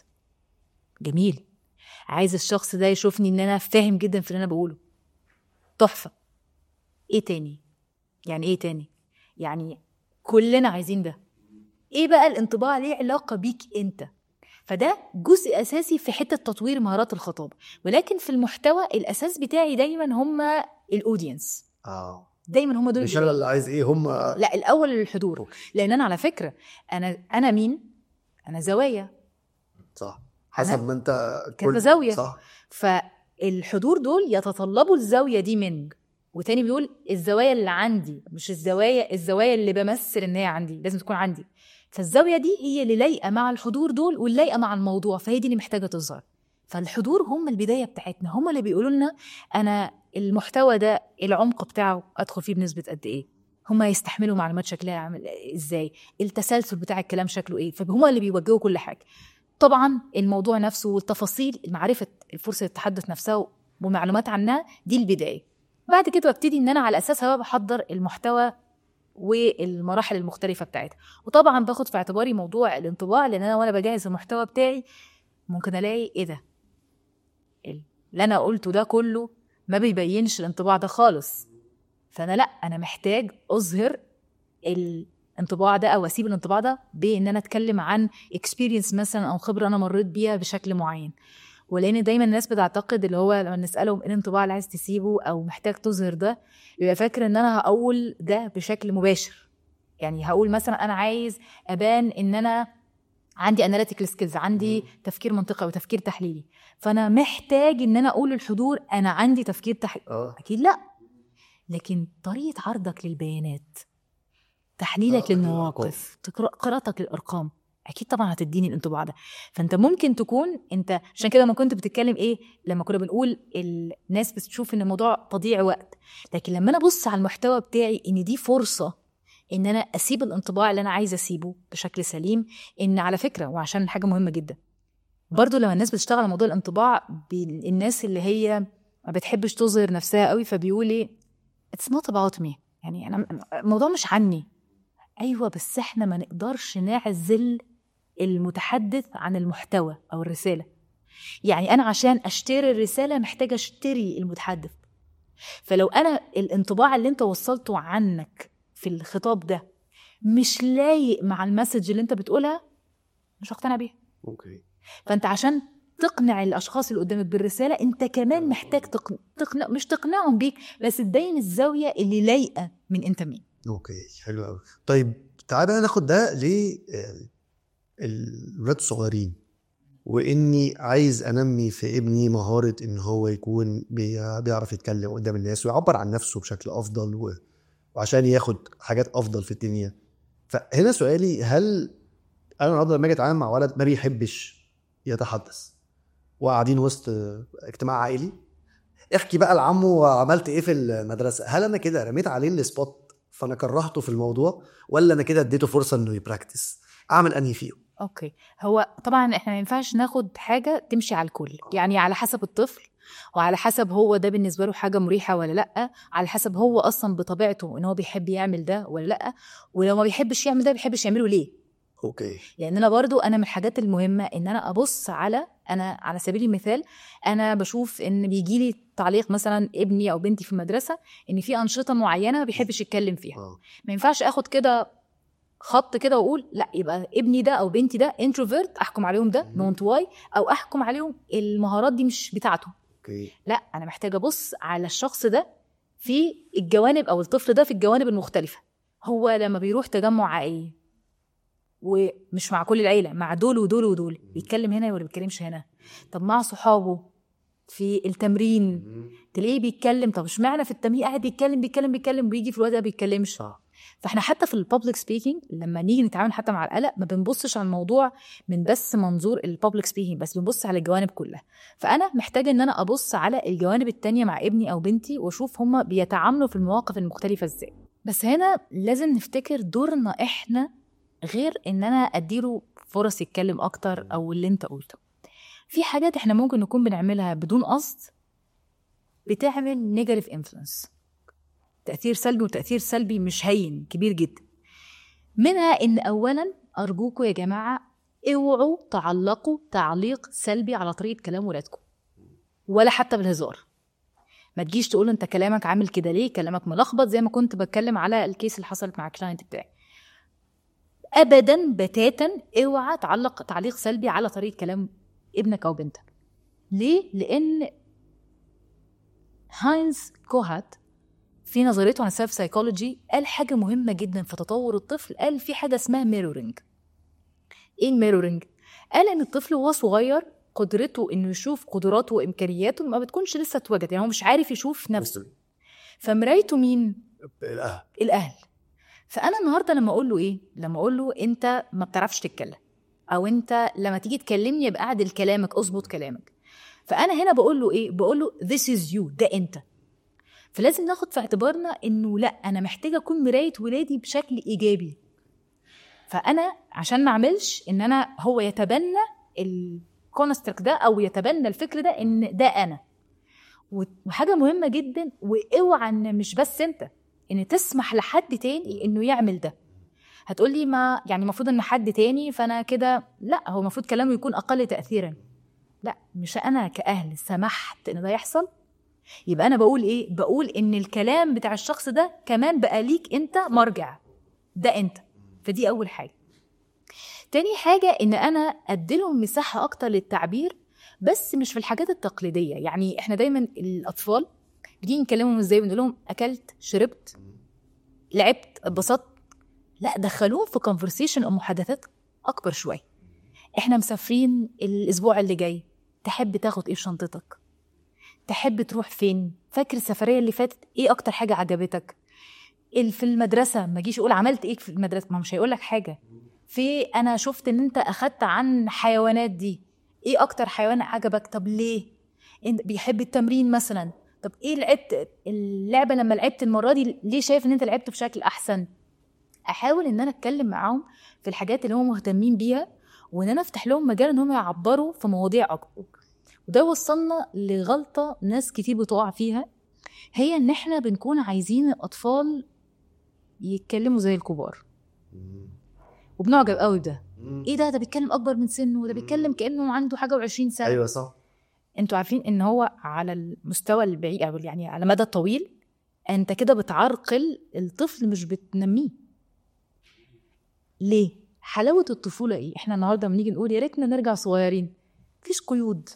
جميل عايز الشخص ده يشوفني ان انا فاهم جدا في اللي انا بقوله تحفه ايه تاني يعني ايه تاني يعني كلنا عايزين ده ايه بقى الانطباع ليه علاقه بيك انت فده جزء اساسي في حته تطوير مهارات الخطابه ولكن في المحتوى الاساس بتاعي دايما هم الاودينس اه دايما هم دول مش انا اللي عايز ايه هم لا الاول الحضور لان انا على فكره انا انا مين انا زوايا صح حسب ما انت كاتبة زاوية. صح فالحضور دول يتطلبوا الزاويه دي منك وتاني بيقول الزوايا اللي عندي مش الزوايا الزوايا اللي بمثل ان هي عندي لازم تكون عندي فالزاويه دي هي اللي لايقه مع الحضور دول واللي لايقه مع الموضوع فهي دي اللي محتاجه تظهر فالحضور هم البدايه بتاعتنا هم اللي بيقولوا لنا انا المحتوى ده العمق بتاعه ادخل فيه بنسبه قد ايه هم يستحملوا معلومات شكلها عامل ازاي التسلسل بتاع الكلام شكله ايه فهم اللي بيوجهوا كل حاجه طبعا الموضوع نفسه والتفاصيل معرفه فرصه التحدث نفسها ومعلومات عنها دي البدايه بعد كده ببتدي ان انا على اساسها بقى بحضر المحتوى والمراحل المختلفه بتاعتها وطبعا باخد في اعتباري موضوع الانطباع لان انا وانا بجهز المحتوى بتاعي ممكن الاقي ايه ده اللي انا قلته ده كله ما بيبينش الانطباع ده خالص فانا لا انا محتاج اظهر الانطباع ده او اسيب الانطباع ده بان انا اتكلم عن اكسبيرينس مثلا او خبره انا مريت بيها بشكل معين ولان دايما الناس بتعتقد اللي هو لما نسالهم ايه الانطباع اللي عايز تسيبه او محتاج تظهر ده بيبقى فاكر ان انا هقول ده بشكل مباشر يعني هقول مثلا انا عايز ابان ان انا عندي اناليتيكال سكيلز عندي تفكير منطقي وتفكير تحليلي فانا محتاج ان انا اقول للحضور انا عندي تفكير تحليلي اه اكيد لا لكن طريقه عرضك للبيانات تحليلك آه، للمواقف تقرأ- قراءتك للارقام اكيد طبعا هتديني الانطباع ده فانت ممكن تكون انت عشان كده لما كنت بتتكلم ايه لما كنا بنقول الناس بتشوف ان الموضوع تضييع وقت لكن لما انا ابص على المحتوى بتاعي ان دي فرصه ان انا اسيب الانطباع اللي انا عايزه اسيبه بشكل سليم ان على فكره وعشان حاجه مهمه جدا برضو لما الناس بتشتغل على موضوع الانطباع بي- الناس اللي هي ما بتحبش تظهر نفسها قوي فبيقول ايه اتس نوت اباوت مي يعني انا الموضوع مش عني ايوه بس احنا ما نقدرش نعزل المتحدث عن المحتوى او الرساله يعني انا عشان اشتري الرساله محتاجه اشتري المتحدث فلو انا الانطباع اللي انت وصلته عنك في الخطاب ده مش لايق مع المسج اللي انت بتقولها مش هقتنع بيها اوكي فانت عشان تقنع الاشخاص اللي قدامك بالرساله انت كمان محتاج تقنع, تقنع مش تقنعهم بيك بس تبين الزاويه اللي لايقه من انت مين اوكي حلو قوي طيب تعالى بقى ناخد ده ل الولاد الصغيرين واني عايز انمي في ابني مهاره ان هو يكون بي- بيعرف يتكلم قدام الناس ويعبر عن نفسه بشكل افضل و... وعشان ياخد حاجات افضل في الدنيا فهنا سؤالي هل انا النهارده لما اجي اتعامل مع ولد ما بيحبش يتحدث وقاعدين وسط اجتماع عائلي احكي بقى لعمه عملت ايه في المدرسه هل انا كده رميت عليه السبوت فانا كرهته في الموضوع ولا انا كده اديته فرصه انه يبراكتس اعمل انهي فيهم اوكي هو طبعا احنا ما ينفعش ناخد حاجه تمشي على الكل يعني على حسب الطفل وعلى حسب هو ده بالنسبه له حاجه مريحه ولا لا على حسب هو اصلا بطبيعته ان هو بيحب يعمل ده ولا لا ولو ما بيحبش يعمل ده بيحبش يعمله ليه اوكي لان انا برضو انا من الحاجات المهمه ان انا ابص على انا على سبيل المثال انا بشوف ان بيجي لي تعليق مثلا ابني او بنتي في المدرسه ان في انشطه معينه ما بيحبش يتكلم فيها اه ما ينفعش اخد كده خط كده واقول لا يبقى ابني ده او بنتي ده انتروفيرت احكم عليهم ده مم. نونت واي او احكم عليهم المهارات دي مش بتاعته اوكي لا انا محتاجه ابص على الشخص ده في الجوانب او الطفل ده في الجوانب المختلفه هو لما بيروح تجمع عائلي ومش مع كل العيله مع دول ودول ودول بيتكلم هنا ولا بيتكلمش هنا طب مع صحابه في التمرين تلاقيه بيتكلم طب اشمعنى في التمرين قاعد بيتكلم بيتكلم بيتكلم ويجي في الوقت ده بيتكلمش صح فاحنا حتى في الببليك سبيكينج لما نيجي نتعامل حتى مع القلق ما بنبصش على الموضوع من بس منظور الببليك سبيكينج بس بنبص على الجوانب كلها فانا محتاجه ان انا ابص على الجوانب التانية مع ابني او بنتي واشوف هما بيتعاملوا في المواقف المختلفه ازاي بس هنا لازم نفتكر دورنا احنا غير ان انا اديله فرص يتكلم اكتر او اللي انت قلته في حاجات احنا ممكن نكون بنعملها بدون قصد بتعمل نيجاتيف انفلونس تاثير سلبي وتاثير سلبي مش هين كبير جدا منها ان اولا ارجوكم يا جماعه اوعوا تعلقوا تعليق سلبي على طريقه كلام ولادكم ولا حتى بالهزار ما تجيش تقول له انت كلامك عامل كده ليه كلامك ملخبط زي ما كنت بتكلم على الكيس اللي حصلت مع الكلاينت بتاعي ابدا بتاتا اوعى تعلق تعليق سلبي على طريقه كلام ابنك او بنتك ليه لان هاينز كوهات في نظريته عن السيلف سايكولوجي قال حاجه مهمه جدا في تطور الطفل قال في حاجه اسمها ميرورنج ايه الميرورنج قال ان الطفل وهو صغير قدرته انه يشوف قدراته وامكانياته ما بتكونش لسه اتوجد يعني هو مش عارف يشوف نفسه فمرايته مين الاهل الاهل فانا النهارده لما اقول له ايه لما اقول له انت ما بتعرفش تتكلم او انت لما تيجي تكلمني يبقى اعدل كلامك اظبط كلامك فانا هنا بقول له ايه بقول له this is you ده انت فلازم ناخد في اعتبارنا انه لا انا محتاجه اكون مرايه ولادي بشكل ايجابي فانا عشان ما اعملش ان انا هو يتبنى الكونسترك ده او يتبنى الفكر ده ان ده انا وحاجه مهمه جدا واوعى ان مش بس انت ان تسمح لحد تاني انه يعمل ده هتقولي ما يعني المفروض ان حد تاني فانا كده لا هو المفروض كلامه يكون اقل تاثيرا لا مش انا كاهل سمحت ان ده يحصل يبقى انا بقول ايه بقول ان الكلام بتاع الشخص ده كمان بقى ليك انت مرجع ده انت فدي اول حاجه تاني حاجه ان انا اديلهم مساحه اكتر للتعبير بس مش في الحاجات التقليديه يعني احنا دايما الاطفال بنيجي نكلمهم ازاي بنقول لهم اكلت شربت لعبت اتبسطت لا دخلوهم في كونفرسيشن او محادثات اكبر شويه احنا مسافرين الاسبوع اللي جاي تحب تاخد ايه في شنطتك تحب تروح فين فاكر السفريه اللي فاتت ايه اكتر حاجه عجبتك ال- في المدرسه ما جيش يقول عملت ايه في المدرسه ما هو مش هيقول لك حاجه في انا شفت ان انت اخدت عن حيوانات دي ايه اكتر حيوان عجبك طب ليه إنت بيحب التمرين مثلا طب ايه لعبت اللعبه لما لعبت المره دي ليه شايف ان انت لعبت بشكل احسن احاول ان انا اتكلم معاهم في الحاجات اللي هم مهتمين بيها وان انا افتح لهم مجال ان هم يعبروا في مواضيع اكتر وده وصلنا لغلطه ناس كتير بتقع فيها هي ان احنا بنكون عايزين الاطفال يتكلموا زي الكبار وبنعجب قوي بده ايه ده ده بيتكلم اكبر من سنه ده بيتكلم كانه عنده حاجه و20 سنه ايوه صح انتوا عارفين ان هو على المستوى البعيد او يعني على مدى طويل انت كده بتعرقل الطفل مش بتنميه ليه حلاوه الطفوله ايه احنا النهارده بنيجي نقول يا ريتنا نرجع صغيرين مفيش قيود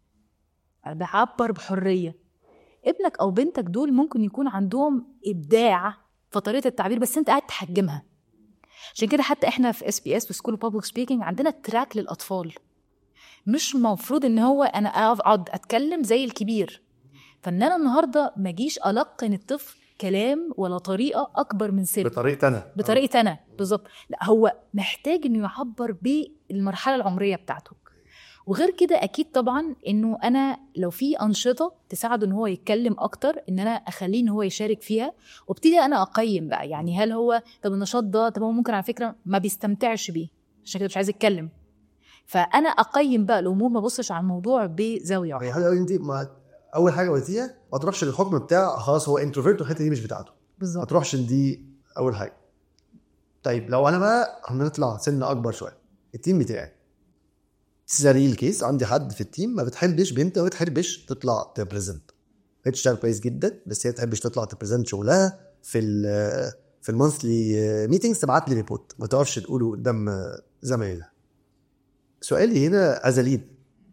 بعبر بحريه ابنك او بنتك دول ممكن يكون عندهم ابداع في طريقه التعبير بس انت قاعد تحجمها عشان كده حتى احنا في اس بي اس في سكول بابليك سبيكينج عندنا تراك للاطفال مش المفروض ان هو انا اقعد اتكلم زي الكبير فان انا النهارده ما اجيش القن الطفل كلام ولا طريقه اكبر من سنه بطريقه انا بطريقه انا بالظبط لا هو محتاج انه يعبر بالمرحله العمريه بتاعته وغير كده اكيد طبعا انه انا لو في انشطه تساعده ان هو يتكلم اكتر ان انا اخليه ان هو يشارك فيها وابتدي انا اقيم بقى يعني هل هو طب النشاط ده طب هو ممكن على فكره ما بيستمتعش بيه عشان كده مش عايز يتكلم فانا اقيم بقى الامور ما ابصش على الموضوع بزاويه يعني واحده حلوه قوي انت ما اول حاجه قلتيها ما تروحش للحكم بتاع خلاص هو انتروفيرت والحته دي مش بتاعته ما بالظبط تروحش لدي اول حاجه طيب لو انا بقى هنطلع سن اكبر شويه التيم بتاعي سريل كيس عندي حد في التيم ما بتحبش بنت ما بتحبش تطلع تبريزنت هي بتشتغل كويس جدا بس هي ما بتحبش تطلع تبريزنت شغلها في ال في المونثلي ميتنجز تبعت لي ريبورت ما تعرفش تقوله قدام زمايلها سؤالي هنا ازليد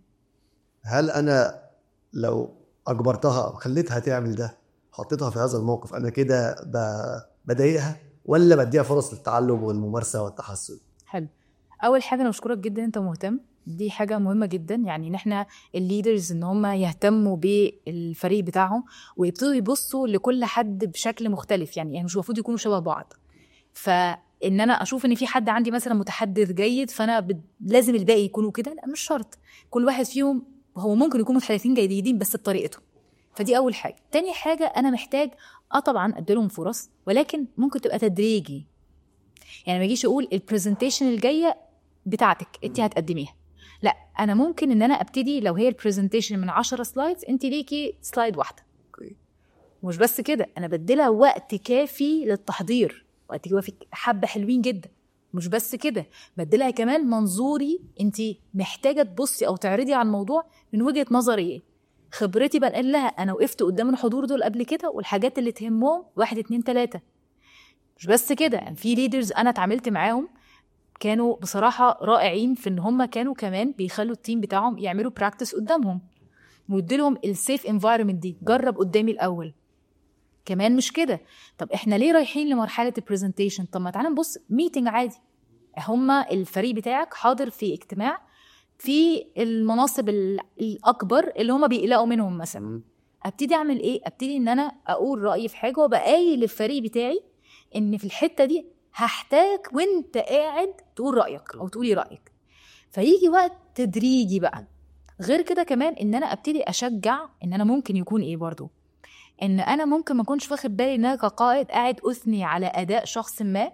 هل انا لو اجبرتها او خليتها تعمل ده حطيتها في هذا الموقف انا كده ب- بضايقها ولا بديها فرص للتعلم والممارسه والتحسن حلو اول حاجه انا بشكرك جدا انت مهتم دي حاجه مهمه جدا يعني ان احنا الليدرز ان هم يهتموا بالفريق بتاعهم ويبتدوا يبصوا لكل حد بشكل مختلف يعني يعني مش المفروض يكونوا شبه بعض فان انا اشوف ان في حد عندي مثلا متحدث جيد فانا بد... لازم الباقي يكونوا كده لا مش شرط كل واحد فيهم هو ممكن يكون متحدثين جيدين بس بطريقته فدي اول حاجه تاني حاجه انا محتاج اه طبعا اديلهم فرص ولكن ممكن تبقى تدريجي يعني ما اجيش اقول البرزنتيشن الجايه بتاعتك انت هتقدميها لا انا ممكن ان انا ابتدي لو هي البرزنتيشن من 10 سلايدز انت ليكي سلايد واحده ومش بس كده انا بديلها وقت كافي للتحضير وقت كافي حبه حلوين جدا مش بس كده بديلها كمان منظوري انت محتاجه تبصي او تعرضي على الموضوع من وجهه نظري ايه خبرتي بنقل لها انا وقفت قدام الحضور دول قبل كده والحاجات اللي تهمهم واحد اتنين تلاته مش بس كده يعني في ليدرز انا اتعاملت معاهم كانوا بصراحه رائعين في ان هم كانوا كمان بيخلوا التيم بتاعهم يعملوا براكتس قدامهم ويديلهم السيف انفايرمنت دي جرب قدامي الاول كمان مش كده طب احنا ليه رايحين لمرحله البرزنتيشن طب ما تعالى نبص ميتنج عادي هما الفريق بتاعك حاضر في اجتماع في المناصب ال- الاكبر اللي هما بيقلقوا منهم مثلا ابتدي اعمل ايه ابتدي ان انا اقول رايي في حاجه وابقى قايل للفريق بتاعي ان في الحته دي هحتاج وانت قاعد تقول رايك او تقولي رايك فيجي وقت تدريجي بقى غير كده كمان ان انا ابتدي اشجع ان انا ممكن يكون ايه برضو ان انا ممكن ما اكونش واخد بالي ان انا كقائد قاعد اثني على اداء شخص ما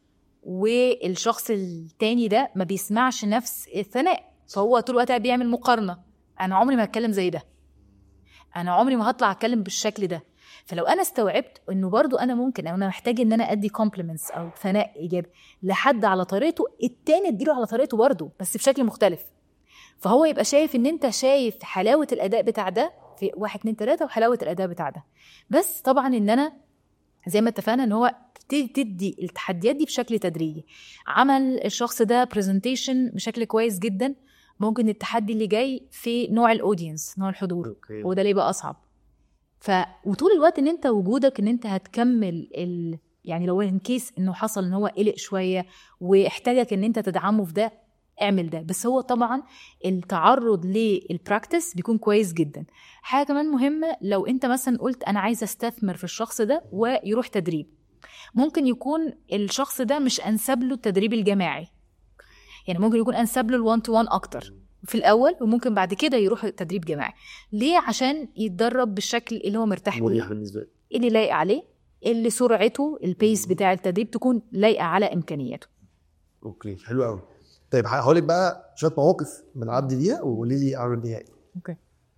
والشخص التاني ده ما بيسمعش نفس الثناء فهو طول الوقت قاعد بيعمل مقارنه انا عمري ما هتكلم زي ده انا عمري ما هطلع اتكلم بالشكل ده فلو انا استوعبت انه برضو انا ممكن او انا محتاج ان انا ادي كومبلمنتس او ثناء ايجابي لحد على طريقته التاني اديله على طريقته برضو بس بشكل مختلف فهو يبقى شايف ان انت شايف حلاوه الاداء بتاع ده في واحد اتنين تلاته وحلاوه الاداء بتاع ده بس طبعا ان انا زي ما اتفقنا ان هو تبتدي تدي التحديات دي بشكل تدريجي عمل الشخص ده برزنتيشن بشكل كويس جدا ممكن التحدي اللي جاي في نوع الاودينس نوع الحضور اوكي هو ده ليه بقى اصعب ف وطول الوقت ان انت وجودك ان انت هتكمل ال... يعني لو ان كيس انه حصل ان هو قلق شويه واحتاجك ان انت تدعمه في ده اعمل ده بس هو طبعا التعرض للبراكتس بيكون كويس جدا حاجه كمان مهمه لو انت مثلا قلت انا عايز استثمر في الشخص ده ويروح تدريب ممكن يكون الشخص ده مش انسب له التدريب الجماعي يعني ممكن يكون انسب له الوان تو وان اكتر في الاول وممكن بعد كده يروح تدريب جماعي ليه عشان يتدرب بالشكل اللي هو مرتاح مريح فيه بالنسبه لي اللي لايق عليه اللي سرعته البيس بتاع التدريب تكون لايقه على امكانياته اوكي حلو قوي طيب هقول لك بقى شويه مواقف بنعدي بيها وقولي لي قرار النهائي اوكي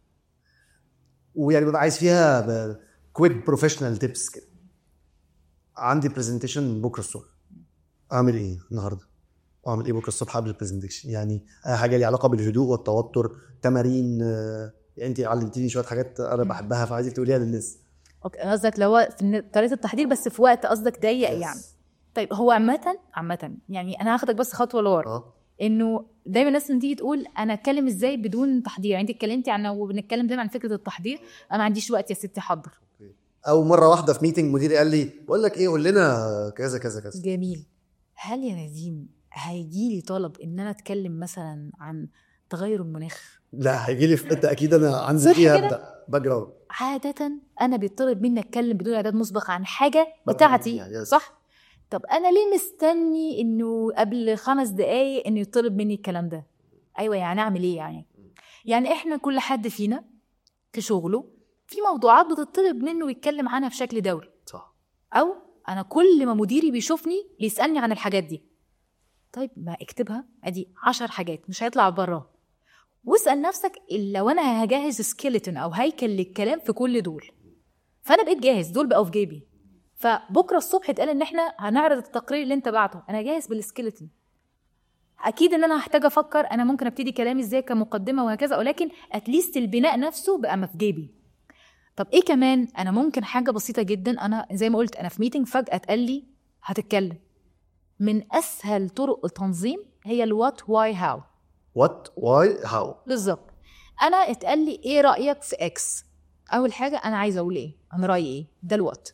ويعني ببقى عايز فيها كويك بروفيشنال تيبس كده عندي برزنتيشن بكره الصبح اعمل ايه النهارده اعمل ايه بكره الصبح قبل البرزنتيشن يعني أي حاجه ليها علاقه بالهدوء والتوتر تمارين آه، يعني انت علمتيني شويه حاجات انا بحبها فعايزك تقوليها للناس اوكي قصدك لو هو في ن- طريقه التحضير بس في وقت قصدك ضيق يعني طيب هو عامه عامه يعني انا هاخدك بس خطوه لورا اه انه دايما الناس لما تيجي تقول انا اتكلم ازاي بدون تحضير يعني انت اتكلمتي عن وبنتكلم دايما عن فكره التحضير انا ما عنديش وقت يا ستي احضر او مره واحده في ميتنج مديري قال لي بقول لك ايه قول لنا كذا كذا كذا جميل هل يا نديم هيجي لي طلب ان انا اتكلم مثلا عن تغير المناخ لا هيجي لي في حته اكيد انا هنزل صح فيها كده؟ ابدا باك جراوند عادة أنا بيطلب مني أتكلم بدون إعداد مسبق عن حاجة بتاعتي يعني صح؟ طب أنا ليه مستني إنه قبل خمس دقايق إنه يطلب مني الكلام ده؟ أيوة يعني أعمل إيه يعني؟ يعني إحنا كل حد فينا في شغله في موضوعات بتطلب منه يتكلم عنها بشكل دوري صح أو أنا كل ما مديري بيشوفني بيسألني عن الحاجات دي طيب ما اكتبها ادي عشر حاجات مش هيطلع براها واسأل نفسك لو انا هجهز سكيلتون او هيكل للكلام في كل دول فانا بقيت جاهز دول بقوا في جيبي فبكره الصبح اتقال ان احنا هنعرض التقرير اللي انت بعته انا جاهز بالسكيلتون اكيد ان انا هحتاج افكر انا ممكن ابتدي كلامي ازاي كمقدمه وهكذا ولكن اتليست البناء نفسه بقى ما في جيبي طب ايه كمان انا ممكن حاجه بسيطه جدا انا زي ما قلت انا في ميتنج فجاه اتقال لي هتتكلم من اسهل طرق التنظيم هي الوات واي هاو وات واي هاو بالظبط انا اتقال لي ايه رايك في اكس اول حاجه انا عايزه اقول ايه انا رايي ايه ده الوات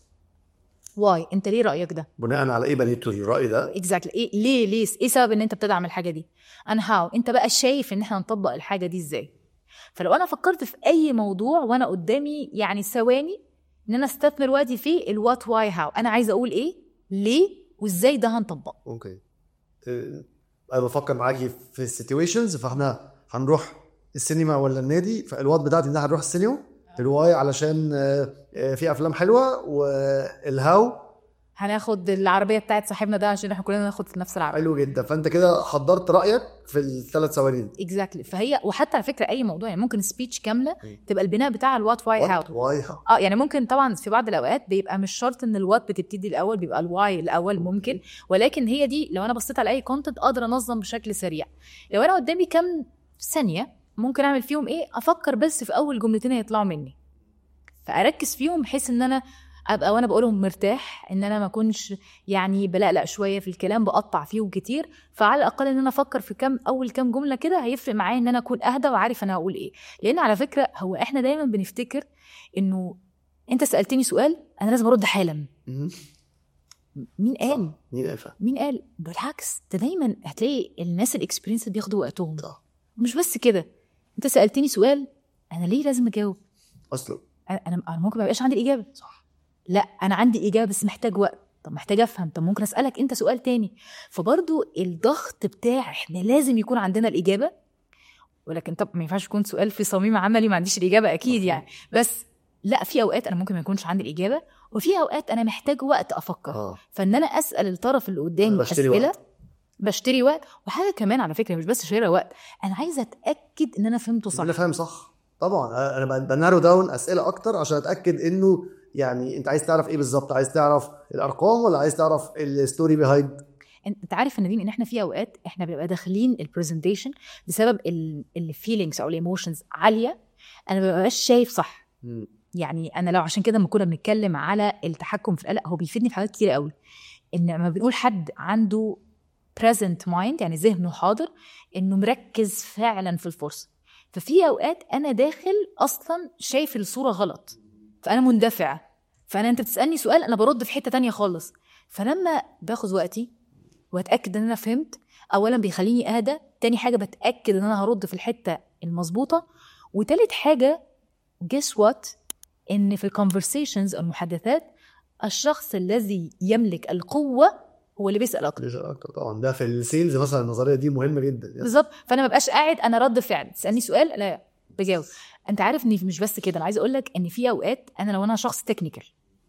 واي انت ليه رايك ده بناء على ايه بنيتوا الراي ده اكزاكتلي ايه ليه ليه ايه سبب ان انت بتدعم الحاجه دي انا هاو انت بقى شايف ان احنا نطبق الحاجه دي ازاي فلو انا فكرت في اي موضوع وانا قدامي يعني ثواني ان انا استثمر وقتي فيه الوات واي هاو انا عايزه اقول ايه ليه وازاي ده هنطبقه اوكي آه، انا بفكر معاكي في السيتويشنز فاحنا هنروح السينما ولا النادي فالوات بتاعتي ان احنا هنروح السينما الواي علشان آه، آه، في افلام حلوه والهاو هناخد العربيه بتاعت صاحبنا ده عشان احنا كلنا ناخد في نفس العربيه حلو جدا فانت كده حضرت رايك في الثلاث ثواني دي اكزاكتلي فهي وحتى على فكره اي موضوع يعني ممكن سبيتش كامله تبقى البناء بتاع الوات واي هاو واي هاو اه يعني ممكن طبعا في بعض الاوقات بيبقى مش شرط ان الوات بتبتدي الاول بيبقى الواي الاول ممكن ولكن هي دي لو انا بصيت على اي كونتنت اقدر انظم بشكل سريع لو انا قدامي كام ثانيه ممكن اعمل فيهم ايه افكر بس في اول جملتين هيطلعوا مني فاركز فيهم بحيث ان انا ابقى وانا بقولهم مرتاح ان انا ما اكونش يعني بلقلق شويه في الكلام بقطع فيهم كتير فعلى الاقل ان انا افكر في كام اول كام جمله كده هيفرق معايا ان انا اكون اهدى وعارف انا هقول ايه لان على فكره هو احنا دايما بنفتكر انه انت سالتني سؤال انا لازم ارد حالا مم. مين قال مين قال فعلا؟ مين قال بالعكس ده دايما هتلاقي الناس الاكسبيرينس بياخدوا وقتهم صح مش بس كده انت سالتني سؤال انا ليه لازم اجاوب اصلا انا انا أنا ممكن ما يبقاش عندي الاجابه صح لا انا عندي اجابه بس محتاج وقت طب محتاج افهم طب ممكن اسالك انت سؤال تاني فبرضو الضغط بتاع احنا لازم يكون عندنا الاجابه ولكن طب ما ينفعش يكون سؤال في صميم عملي ما عنديش الاجابه اكيد يعني بس لا في اوقات انا ممكن ما يكونش عندي الاجابه وفي اوقات انا محتاج وقت افكر اه فان انا اسال الطرف اللي قدامي بشتري اسئله وقت. بشتري وقت وحاجه كمان على فكره مش بس شراء وقت انا عايزه اتاكد ان انا فهمته صح انا فاهم صح طبعا انا ب- بنارو داون اسئله اكتر عشان اتاكد انه يعني انت عايز تعرف ايه بالظبط عايز تعرف الارقام ولا عايز تعرف الستوري بيهايند انت عارف يا نادين ان احنا في اوقات احنا بنبقى داخلين البرزنتيشن بسبب الفيلينجز او الايموشنز عاليه انا ما ببقاش شايف صح يعني انا لو عشان كده لما كنا بنتكلم على التحكم في القلق هو بيفيدني في حاجات كتير قوي ان لما بنقول حد عنده present mind يعني ذهنه حاضر انه مركز فعلا في الفرصه ففي اوقات انا داخل اصلا شايف الصوره غلط فانا مندفع فانا انت بتسالني سؤال انا برد في حته تانية خالص فلما باخد وقتي واتاكد ان انا فهمت اولا بيخليني اهدى تاني حاجه بتاكد ان انا هرد في الحته المظبوطه وتالت حاجه guess what ان في الكونفرسيشنز المحادثات الشخص الذي يملك القوه هو اللي بيسال اكتر ليش اكتر طبعا ده في السيلز مثلا النظريه دي مهمه جدا بالظبط فانا ما ببقاش قاعد انا رد فعل تسالني سؤال لا بجاوب انت عارف ان مش بس كده انا عايزه اقول لك ان في اوقات انا لو انا شخص تكنيكال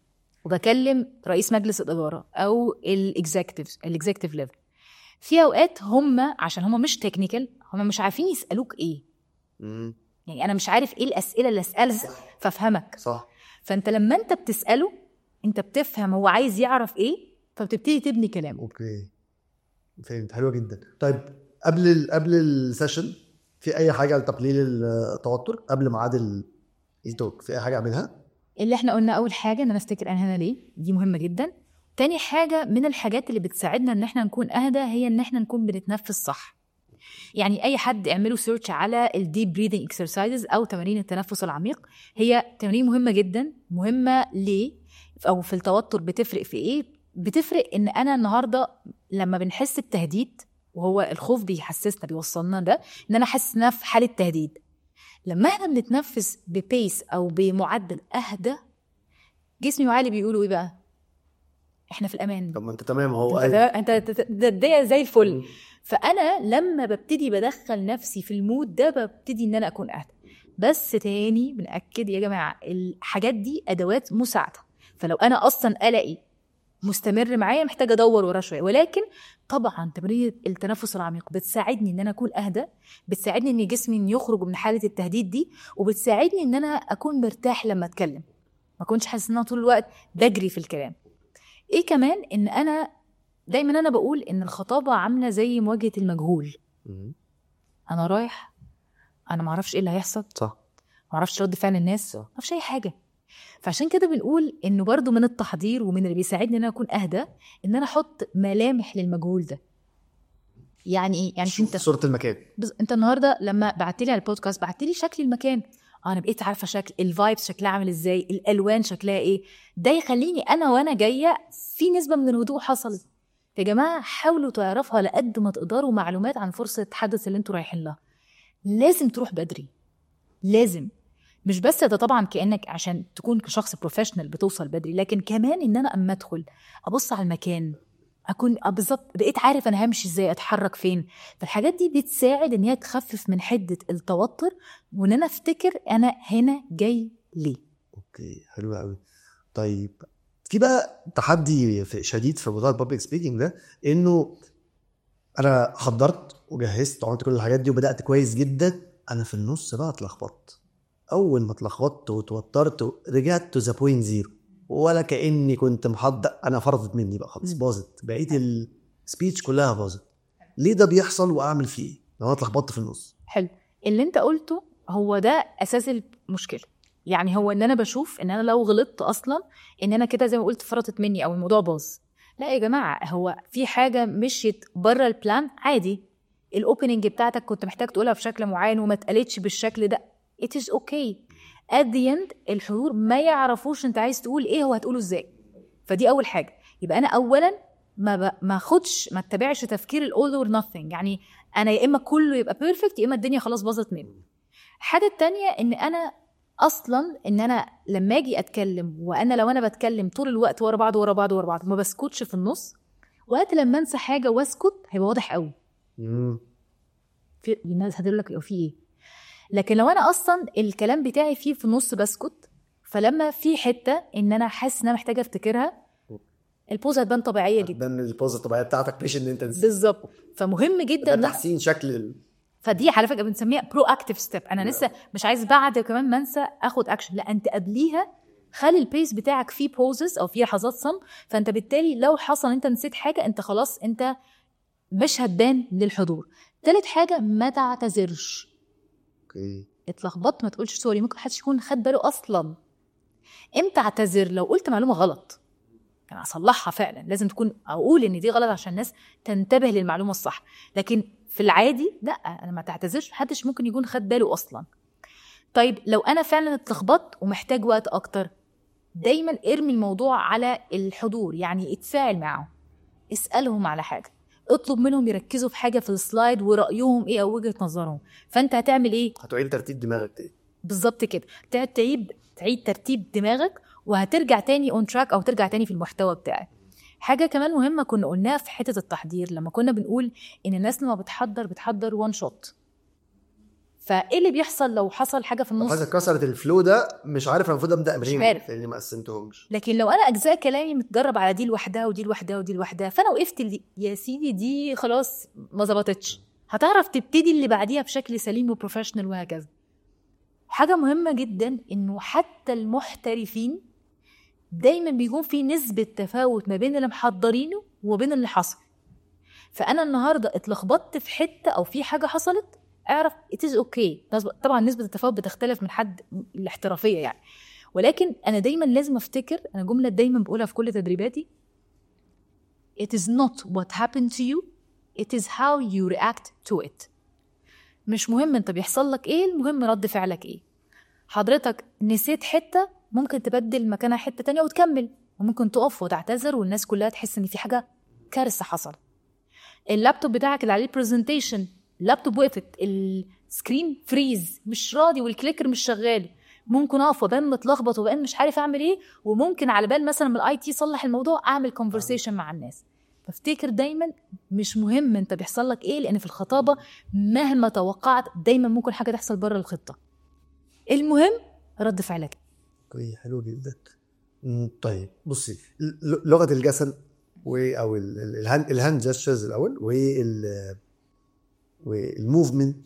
وبكلم رئيس مجلس الاداره او الاكزيكتيف الاكزيكتيف ليفل في اوقات هم عشان هم مش تكنيكال هم مش عارفين يسالوك ايه مم. يعني انا مش عارف ايه الاسئله اللي اسالها فافهمك صح فانت لما انت بتساله انت بتفهم هو عايز يعرف ايه فبتبتدي تبني كلامه اوكي فهمت حلوه جدا طيب قبل ال قبل السيشن في اي حاجه لتقليل التوتر قبل ميعاد التوك في اي حاجه اعملها اللي احنا قلنا اول حاجه ان انا افتكر انا هنا ليه دي مهمه جدا تاني حاجه من الحاجات اللي بتساعدنا ان احنا نكون اهدى هي ان احنا نكون بنتنفس صح يعني اي حد اعملوا سيرش على الديب بريذنج اكسرسايزز او تمارين التنفس العميق هي تمارين مهمه جدا مهمه ليه او في التوتر بتفرق في ايه بتفرق ان انا النهارده لما بنحس بتهديد وهو الخوف بيحسسنا بيوصلنا ده ان انا حاسس ان أنا في حاله تهديد لما احنا بنتنفس ببيس او بمعدل اهدى جسمي وعقلي بيقولوا ايه بقى احنا في الامان طب ما انت تمام هو انت انت أنت- ده ده زي الفل فانا لما ببتدي بدخل نفسي في المود ده ببتدي ان انا اكون اهدى بس تاني بنأكد يا جماعه الحاجات دي ادوات مساعده فلو انا اصلا قلقي مستمر معايا محتاجه ادور وراه شويه ولكن طبعا تمرين التنفس العميق بتساعدني ان انا اكون اهدى بتساعدني ان جسمي إن يخرج من حاله التهديد دي وبتساعدني ان انا اكون مرتاح لما اتكلم ما كنتش حاسس ان انا طول الوقت بجري في الكلام ايه كمان ان انا دايما انا بقول ان الخطابه عامله زي مواجهه المجهول مم. انا رايح انا ما اعرفش ايه اللي هيحصل صح ما اعرفش رد فعل الناس ما اعرفش اي حاجه فعشان كده بنقول انه برضو من التحضير ومن اللي بيساعدني ان انا اكون اهدى ان انا احط ملامح للمجهول ده يعني ايه يعني انت صوره المكان بز... انت النهارده لما بعت لي على البودكاست بعت لي شكل المكان آه، انا بقيت عارفه شكل الفايبس شكلها عامل ازاي الالوان شكلها ايه ده يخليني انا وانا جايه في نسبه من الهدوء حصلت يا جماعه حاولوا تعرفوا على قد ما تقدروا معلومات عن فرصه التحدث اللي انتوا رايحين لها لازم تروح بدري لازم مش بس ده طبعا كانك عشان تكون كشخص بروفيشنال بتوصل بدري لكن كمان ان انا اما ادخل ابص على المكان اكون آه بالظبط بقيت عارف انا همشي ازاي اتحرك فين فالحاجات دي بتساعد ان هي تخفف من حده التوتر وان انا افتكر انا هنا جاي ليه اوكي حلو قوي طيب في بقى تحدي في شديد في موضوع البابليك سبيكينج ده انه انا حضرت وجهزت وعملت كل الحاجات دي وبدات كويس جدا انا في النص بقى اتلخبطت اول ما اتلخبطت وتوترت رجعت تو ذا بوينت زيرو ولا كاني كنت محضر انا فرطت مني بقى خلاص مم. باظت بقيت السبيتش كلها باظت ليه ده بيحصل واعمل فيه ايه لو انا اتلخبطت في النص حلو اللي انت قلته هو ده اساس المشكله يعني هو ان انا بشوف ان انا لو غلطت اصلا ان انا كده زي ما قلت فرطت مني او الموضوع باظ لا يا جماعه هو في حاجه مشيت بره البلان عادي الاوبننج بتاعتك كنت محتاج تقولها بشكل معين وما اتقالتش بالشكل ده it is okay at the end الحضور ما يعرفوش انت عايز تقول ايه هو هتقوله ازاي فدي اول حاجه يبقى انا اولا ما ب... ما اخدش ما اتبعش تفكير الاول اور nothing يعني انا يا اما كله يبقى بيرفكت يا اما الدنيا خلاص باظت مني الحاجه التانية ان انا اصلا ان انا لما اجي اتكلم وانا لو انا بتكلم طول الوقت ورا بعض ورا بعض ورا بعض ما بسكتش في النص وقت لما انسى حاجه واسكت هيبقى واضح قوي مم. في الناس هتقول لك في ايه لكن لو انا اصلا الكلام بتاعي فيه في النص بسكت فلما في حته ان انا حاسس ان انا محتاجه افتكرها البوز هتبان طبيعيه جدا ده البوز الطبيعيه بتاعتك مش ان انت نسيت بالظبط فمهم جدا ده إن- تحسين شكل ال- فدي على فكره بنسميها برو اكتيف ستيب انا لسه مش عايز بعد كمان ما انسى اخد اكشن لا انت قبليها خلي البيس بتاعك فيه بوزز او فيه لحظات صمت فانت بالتالي لو حصل انت نسيت حاجه انت خلاص انت مش هتبان للحضور تالت حاجه ما تعتذرش اوكي اتلخبطت ما تقولش سوري ممكن محدش يكون خد باله اصلا امتى اعتذر لو قلت معلومه غلط يعني اصلحها فعلا لازم تكون اقول ان دي غلط عشان الناس تنتبه للمعلومه الصح لكن في العادي لا انا ما تعتذرش محدش ممكن يكون خد باله اصلا طيب لو انا فعلا اتلخبطت ومحتاج وقت اكتر دايما ارمي الموضوع على الحضور يعني اتفاعل معاهم اسالهم على حاجه اطلب منهم يركزوا في حاجه في السلايد ورايهم ايه او وجهه نظرهم فانت هتعمل ايه هتعيد ترتيب دماغك تاني بالظبط كده تعيد تعيد تعيد ترتيب دماغك وهترجع تاني اون تراك او ترجع تاني في المحتوى بتاعك حاجه كمان مهمه كنا قلناها في حته التحضير لما كنا بنقول ان الناس لما بتحضر بتحضر وان شوت فايه اللي بيحصل لو حصل حاجه في لو النص حاسس كسرت الفلو ده مش عارف انا المفروض ابدا منين عارف. لاني ما قسمتهمش لكن لو انا اجزاء كلامي متجرب على دي لوحدها ودي لوحدها ودي لوحدها فانا وقفت اللي يا سيدي دي خلاص ما ظبطتش هتعرف تبتدي اللي بعديها بشكل سليم وبروفيشنال وهكذا حاجه مهمه جدا انه حتى المحترفين دايما بيكون في نسبه تفاوت ما بين اللي محضرينه وبين اللي حصل فانا النهارده اتلخبطت في حته او في حاجه حصلت اعرف it is okay طبعا نسبه التفاوت بتختلف من حد الاحترافيه يعني ولكن انا دايما لازم افتكر انا جمله دايما بقولها في كل تدريباتي it is not what happened to you it is how you react to it مش مهم انت بيحصل لك ايه المهم رد فعلك ايه حضرتك نسيت حته ممكن تبدل مكانها حته تانية وتكمل وممكن تقف وتعتذر والناس كلها تحس ان في حاجه كارثه حصل اللابتوب بتاعك اللي عليه برزنتيشن اللابتوب وقفت السكرين فريز مش راضي والكليكر مش شغال ممكن اقف وبان متلخبط وبان مش عارف اعمل ايه وممكن على بال مثلا من الاي تي يصلح الموضوع اعمل كونفرسيشن مع الناس فافتكر دايما مش مهم انت بيحصل لك ايه لان في الخطابه مهما توقعت دايما ممكن حاجه تحصل بره الخطه المهم رد فعلك اوكي حلو جدا مم، طيب بصي ل- لغه الجسد و او ال- ال- الهاند الهاند جيسترز الاول وال والموفمنت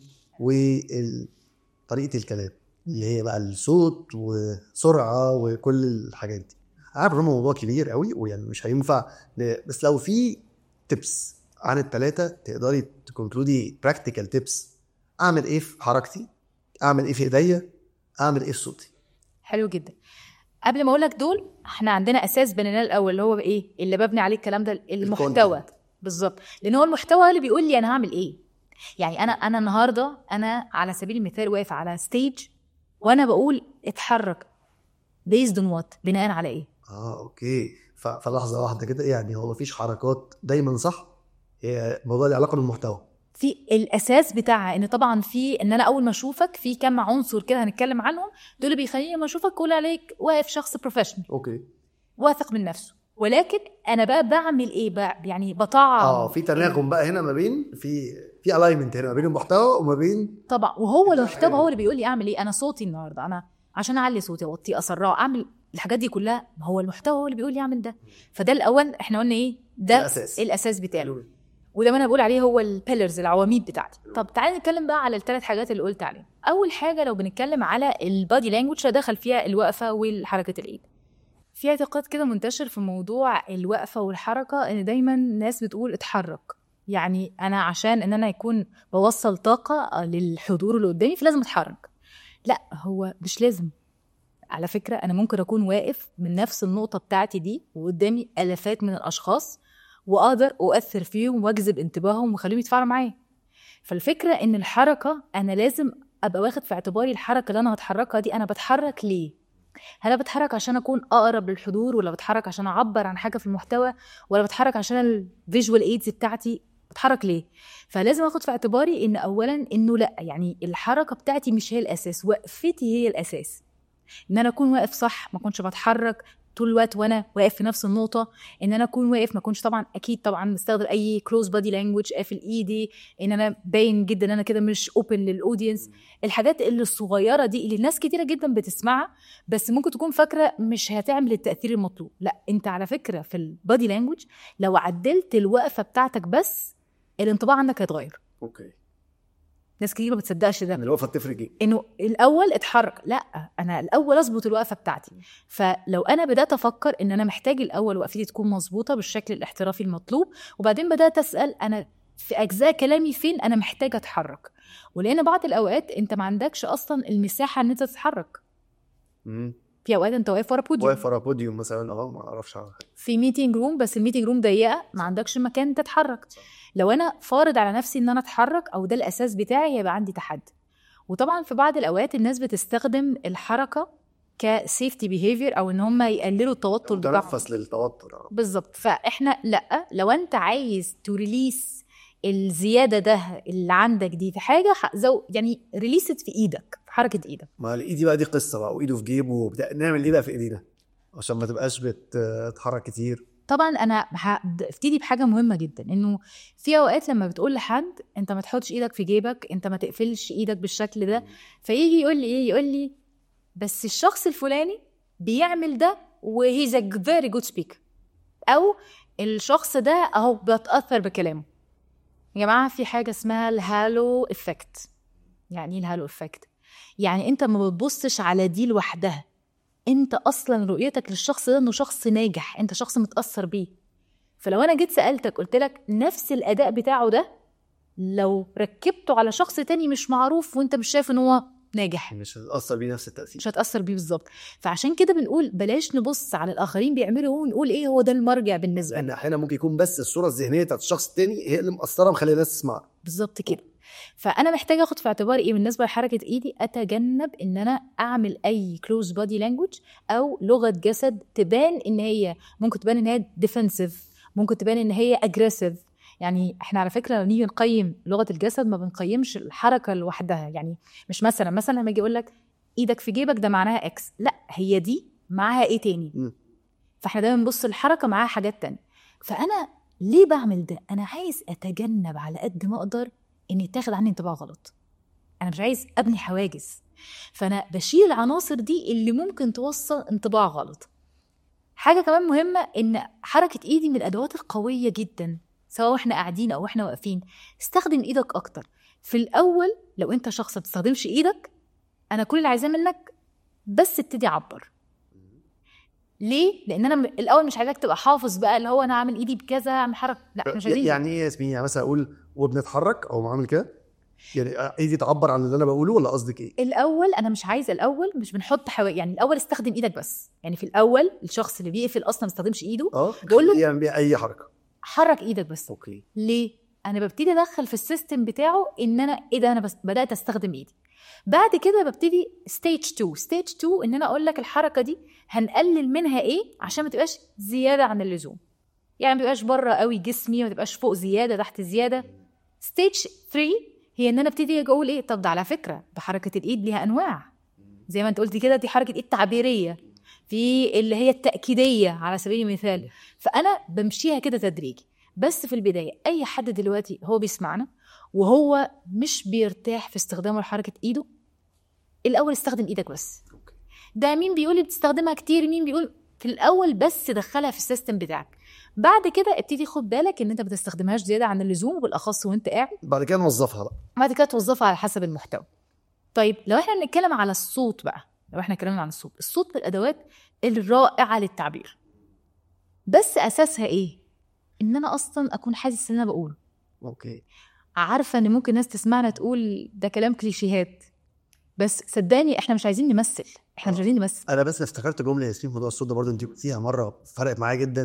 وطريقه الكلام اللي هي بقى الصوت وسرعه وكل الحاجات دي عارف ان هو موضوع كبير قوي ويعني مش هينفع ن- بس لو في تبس عن الثلاثه تقدري تكونكلودي براكتيكال تبس اعمل ايه في حركتي اعمل ايه في ايديا اعمل ايه في صوتي حلو جدا قبل ما اقول لك دول احنا عندنا اساس بنيناه الاول اللي هو ايه اللي ببني عليه الكلام ده المحتوى الcontent. بالظبط لان هو المحتوى اللي بيقول لي انا هعمل ايه يعني انا انا النهارده انا على سبيل المثال واقف على ستيج وانا بقول اتحرك بيزد اون وات بناء على ايه اه اوكي ف- فلحظه واحده كده يعني هو مفيش حركات دايما صح هي موضوع له علاقه بالمحتوى في الاساس بتاعها ان طبعا في ان انا اول ما اشوفك في كم عنصر كده هنتكلم عنهم دول اللي بيخليني لما اشوفك اقول عليك واقف شخص بروفيشنال اوكي واثق من نفسه ولكن انا بقى بعمل ايه بقى يعني بطعم اه في تناغم بقى هنا ما بين في في الاينمنت هنا ما بين المحتوى وما بين طبعا وهو المحتوى هو اللي بيقول لي اعمل ايه انا صوتي النهارده انا عشان اعلي صوتي اوطيه اسرعه اعمل الحاجات دي كلها ما هو المحتوى هو اللي بيقول لي اعمل ده فده الاول احنا قلنا ايه ده الأساس. الاساس بتاعه وده ما انا بقول عليه هو البيلرز العواميد بتاعتي طب تعالى نتكلم بقى على الثلاث حاجات اللي قلت عليهم اول حاجه لو بنتكلم على البادي لانجوج دخل فيها الوقفه والحركه الايد في اعتقاد كده منتشر في موضوع الوقفه والحركه ان دايما ناس بتقول اتحرك يعني انا عشان ان انا يكون بوصل طاقه للحضور اللي قدامي فلازم اتحرك لا هو مش لازم على فكره انا ممكن اكون واقف من نفس النقطه بتاعتي دي وقدامي الافات من الاشخاص واقدر اؤثر فيهم واجذب انتباههم واخليهم يتفاعلوا معايا فالفكره ان الحركه انا لازم ابقى واخد في اعتباري الحركه اللي انا هتحركها دي انا بتحرك ليه هل أنا بتحرك عشان اكون اقرب للحضور ولا بتحرك عشان اعبر عن حاجه في المحتوى ولا بتحرك عشان الفيجوال ايدز بتاعتي بتحرك ليه فلازم اخد في اعتباري ان اولا انه لا يعني الحركه بتاعتي مش هي الاساس وقفتي هي الاساس ان انا اكون واقف صح ما اكونش بتحرك طول الوقت وانا واقف في نفس النقطه ان انا اكون واقف ما اكونش طبعا اكيد طبعا بستخدم اي كلوز بادي لانجوج قافل ايدي ان انا باين جدا ان انا كده مش اوبن للاودينس الحاجات اللي الصغيره دي اللي ناس كتيره جدا بتسمعها بس ممكن تكون فاكره مش هتعمل التاثير المطلوب لا انت على فكره في البادي لانجوج لو عدلت الوقفه بتاعتك بس الانطباع عندك هيتغير اوكي ناس كتير ما بتصدقش ده يعني الوقفه بتفرق ايه انه الاول اتحرك لا انا الاول اظبط الوقفه بتاعتي فلو انا بدات افكر ان انا محتاج الاول وقفتي تكون مظبوطه بالشكل الاحترافي المطلوب وبعدين بدات اسال انا في اجزاء كلامي فين انا محتاجه اتحرك ولان بعض الاوقات انت ما عندكش اصلا المساحه ان انت تتحرك امم في اوقات انت واقف ورا بوديوم واقف ورا بوديوم مثلا اه ما اعرفش عنها. في ميتنج روم بس الميتنج روم ضيقه ما عندكش مكان تتحرك لو انا فارض على نفسي ان انا اتحرك او ده الاساس بتاعي هيبقى عندي تحدي وطبعا في بعض الاوقات الناس بتستخدم الحركه كسيفتي بيهيفير او ان هم يقللوا التوتر بتاعهم تنفس للتوتر آه. بالظبط فاحنا لا لو انت عايز تريليس الزياده ده اللي عندك دي في حاجه ح- زو يعني ريليست في ايدك في حركه ايدك ما ايدي بقى دي قصه بقى وايده في جيبه وبتاع نعمل ايه بقى في ايدينا عشان ما تبقاش بتتحرك كتير طبعا انا هبتدي بحاجه مهمه جدا انه في اوقات لما بتقول لحد انت ما تحطش ايدك في جيبك انت ما تقفلش ايدك بالشكل ده فيجي يقول لي ايه يقول لي بس الشخص الفلاني بيعمل ده وهيز ا فيري جود سبيكر او الشخص ده اهو بتاثر بكلامه يا جماعه في حاجه اسمها الهالو افكت يعني ايه الهالو افكت يعني انت ما بتبصش على دي لوحدها انت اصلا رؤيتك للشخص ده انه شخص ناجح انت شخص متاثر بيه فلو انا جيت سالتك قلت لك نفس الاداء بتاعه ده لو ركبته على شخص تاني مش معروف وانت مش شايف ان هو ناجح مش هتاثر بيه نفس التاثير مش هتاثر بيه بالظبط فعشان كده بنقول بلاش نبص على الاخرين بيعملوا ايه ونقول ايه هو ده المرجع بالنسبه لان احيانا ممكن يكون بس الصوره الذهنيه بتاعت الشخص التاني هي اللي مأثره مخليه الناس تسمع بالظبط كده فانا محتاجه اخد في اعتباري ايه بالنسبه لحركه ايدي اتجنب ان انا اعمل اي كلوز بادي لانجوج او لغه جسد تبان ان هي ممكن تبان ان هي ديفنسيف ممكن تبان ان هي اجريسيف يعني احنا على فكره لو نيجي نقيم لغه الجسد ما بنقيمش الحركه لوحدها يعني مش مثلا مثلا لما اجي اقول لك ايدك في جيبك ده معناها اكس لا هي دي معاها ايه تاني مم. فاحنا دايما بنبص الحركه معاها حاجات تانية فانا ليه بعمل ده انا عايز اتجنب على قد ما اقدر ان يتاخد عني انطباع غلط انا مش عايز ابني حواجز فانا بشيل العناصر دي اللي ممكن توصل انطباع غلط حاجه كمان مهمه ان حركه ايدي من الادوات القويه جدا سواء واحنا قاعدين او واحنا واقفين استخدم ايدك اكتر في الاول لو انت شخص ما بتستخدمش ايدك انا كل اللي عايزاه منك بس ابتدي عبر ليه لان انا م- الاول مش عايزاك تبقى حافظ بقى اللي هو انا اعمل ايدي بكذا اعمل حركه لا احنا مش عايزين يعني ايه يا ياسمين يعني مثلا اقول وبنتحرك او بعمل كده يعني ايدي تعبر عن اللي انا بقوله ولا قصدك ايه الاول انا مش عايزه الاول مش بنحط حوا... يعني الاول استخدم ايدك بس يعني في الاول الشخص اللي بيقفل اصلا ما بيستخدمش ايده اه بقول له- يعمل بيها اي حركه حرك ايدك بس اوكي ليه انا ببتدي ادخل في السيستم بتاعه ان انا ايه ده انا بس بدات استخدم ايدي بعد كده ببتدي ستيج 2 ستيج 2 ان انا اقول لك الحركه دي هنقلل منها ايه عشان ما تبقاش زياده عن اللزوم يعني ما تبقاش بره قوي جسمي ما تبقاش فوق زياده تحت زياده ستيج 3 هي ان انا ابتدي أجي اقول ايه طب ده على فكره بحركه الايد ليها انواع زي ما انت قلت كده دي حركه ايد تعبيريه في اللي هي التاكيديه على سبيل المثال فانا بمشيها كده تدريجي بس في البدايه اي حد دلوقتي هو بيسمعنا وهو مش بيرتاح في استخدامه لحركه ايده الاول استخدم ايدك بس أوكي. ده مين بيقول لي بتستخدمها كتير مين بيقول في الاول بس دخلها في السيستم بتاعك بعد كده ابتدي خد بالك ان انت ما بتستخدمهاش زياده عن اللزوم وبالاخص وانت قاعد بعد كده نوظفها بقى بعد كده توظفها على حسب المحتوى طيب لو احنا بنتكلم على الصوت بقى لو احنا اتكلمنا عن الصوت الصوت من الادوات الرائعه للتعبير بس اساسها ايه ان انا اصلا اكون حاسس ان انا بقوله اوكي عارفه ان ممكن ناس تسمعنا تقول ده كلام كليشيهات بس صدقني احنا مش عايزين نمثل احنا مش عايزين نمثل انا بس افتكرت جمله ياسمين في موضوع الصوت ده برضه انت قلتيها مره فرقت معايا جدا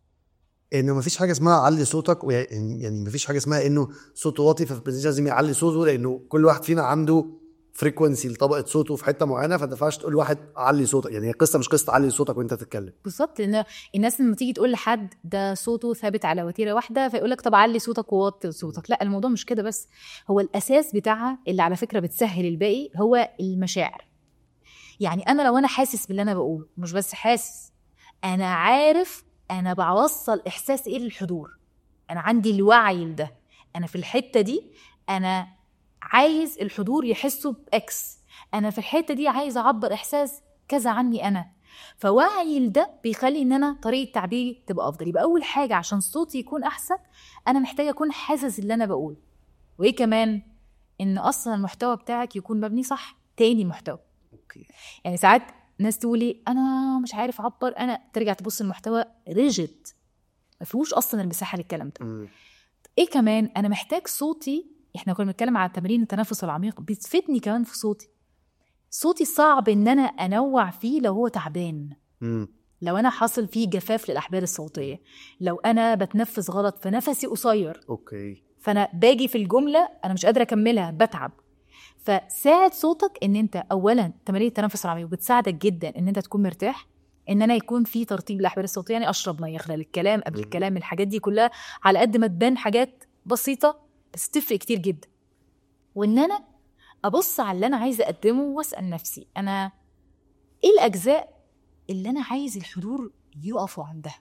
انه مفيش حاجه اسمها علي صوتك ويعني- يعني مفيش حاجه اسمها انه صوته واطي ففي البرزنتيشن لازم يعلي صوته لانه كل واحد فينا عنده فريكونسي لطبقه صوته في حته معينه فما ينفعش تقول لواحد علي صوتك يعني هي القصه مش قصه علي صوتك وانت تتكلم بالظبط لان الناس لما تيجي تقول لحد ده صوته ثابت على وتيره واحده فيقول لك طب علي صوتك ووطي صوتك لا الموضوع مش كده بس هو الاساس بتاعها اللي على فكره بتسهل الباقي هو المشاعر يعني انا لو انا حاسس باللي انا بقوله مش بس حاسس انا عارف انا بوصل احساس ايه للحضور انا عندي الوعي لده انا في الحته دي انا عايز الحضور يحسوا باكس انا في الحته دي عايز اعبر احساس كذا عني انا فوعي لده بيخلي ان انا طريقه تعبيري تبقى افضل يبقى اول حاجه عشان صوتي يكون احسن انا محتاجه اكون حاسس اللي انا بقوله وايه كمان ان اصلا المحتوى بتاعك يكون مبني صح تاني محتوى اوكي يعني ساعات ناس تقولي انا مش عارف اعبر انا ترجع تبص المحتوى ريجيد ما فيهوش اصلا المساحه للكلام ده ايه كمان انا محتاج صوتي احنا كنا بنتكلم على تمارين التنفس العميق بتفيدني كمان في صوتي صوتي صعب ان انا انوع فيه لو هو تعبان امم لو انا حاصل فيه جفاف للاحبال الصوتيه لو انا بتنفس غلط فنفسي قصير اوكي فانا باجي في الجمله انا مش قادره اكملها بتعب فساعد صوتك ان انت اولا تمارين التنفس العميق بتساعدك جدا ان انت تكون مرتاح ان انا يكون في ترتيب الاحبال الصوتيه يعني اشرب ميه خلال الكلام قبل مم. الكلام الحاجات دي كلها على قد ما تبان حاجات بسيطه بس تفرق كتير جدا وان انا ابص على اللي انا عايزه اقدمه واسال نفسي انا ايه الاجزاء اللي انا عايز الحضور يقفوا عندها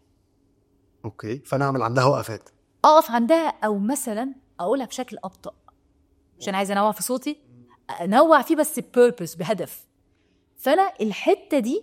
اوكي فانا اعمل عندها وقفات اقف عندها او مثلا اقولها بشكل ابطا عشان عايزه انوع في صوتي انوع فيه بس بيربس بهدف فانا الحته دي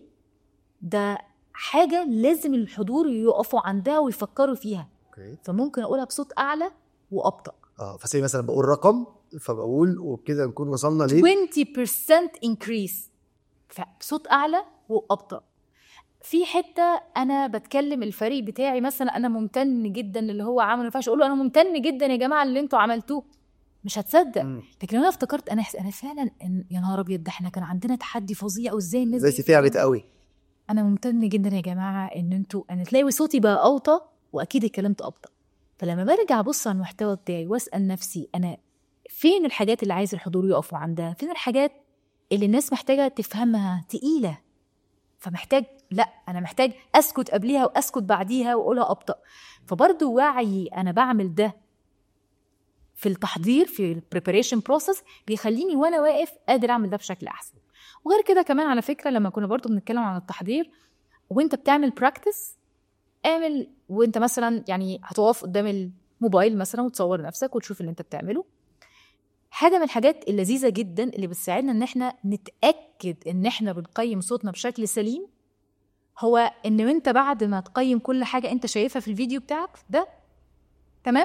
ده حاجه لازم الحضور يقفوا عندها ويفكروا فيها اوكي فممكن اقولها بصوت اعلى وابطا اه فسي مثلا بقول رقم فبقول وبكده نكون وصلنا ليه 20% increase فبصوت اعلى وابطا في حته انا بتكلم الفريق بتاعي مثلا انا ممتن جدا اللي هو عمله ما ينفعش اقول له انا ممتن جدا يا جماعه اللي انتوا عملتوه مش هتصدق مم. لكن انا افتكرت انا انا فعلا إن يا نهار ابيض ده احنا كان عندنا تحدي فظيع وازاي الناس زي دي- تعبت قوي انا ممتن جدا يا جماعه ان انتوا انا تلاقي صوتي بقى اوطى واكيد اتكلمت ابطا فلما برجع ابص على المحتوى بتاعي واسال نفسي انا فين الحاجات اللي عايز الحضور يقفوا عندها فين الحاجات اللي الناس محتاجه تفهمها تقيله فمحتاج لا انا محتاج اسكت قبليها واسكت بعديها واقولها ابطا فبرضه وعي انا بعمل ده في التحضير في البريباريشن بروسس بيخليني وانا واقف قادر اعمل ده بشكل احسن وغير كده كمان على فكره لما كنا برضو بنتكلم عن التحضير وانت بتعمل براكتس اعمل وانت مثلا يعني هتقف قدام الموبايل مثلا وتصور نفسك وتشوف اللي انت بتعمله حاجه من الحاجات اللذيذه جدا اللي بتساعدنا ان احنا نتاكد ان احنا بنقيم صوتنا بشكل سليم هو ان انت بعد ما تقيم كل حاجه انت شايفها في الفيديو بتاعك ده تمام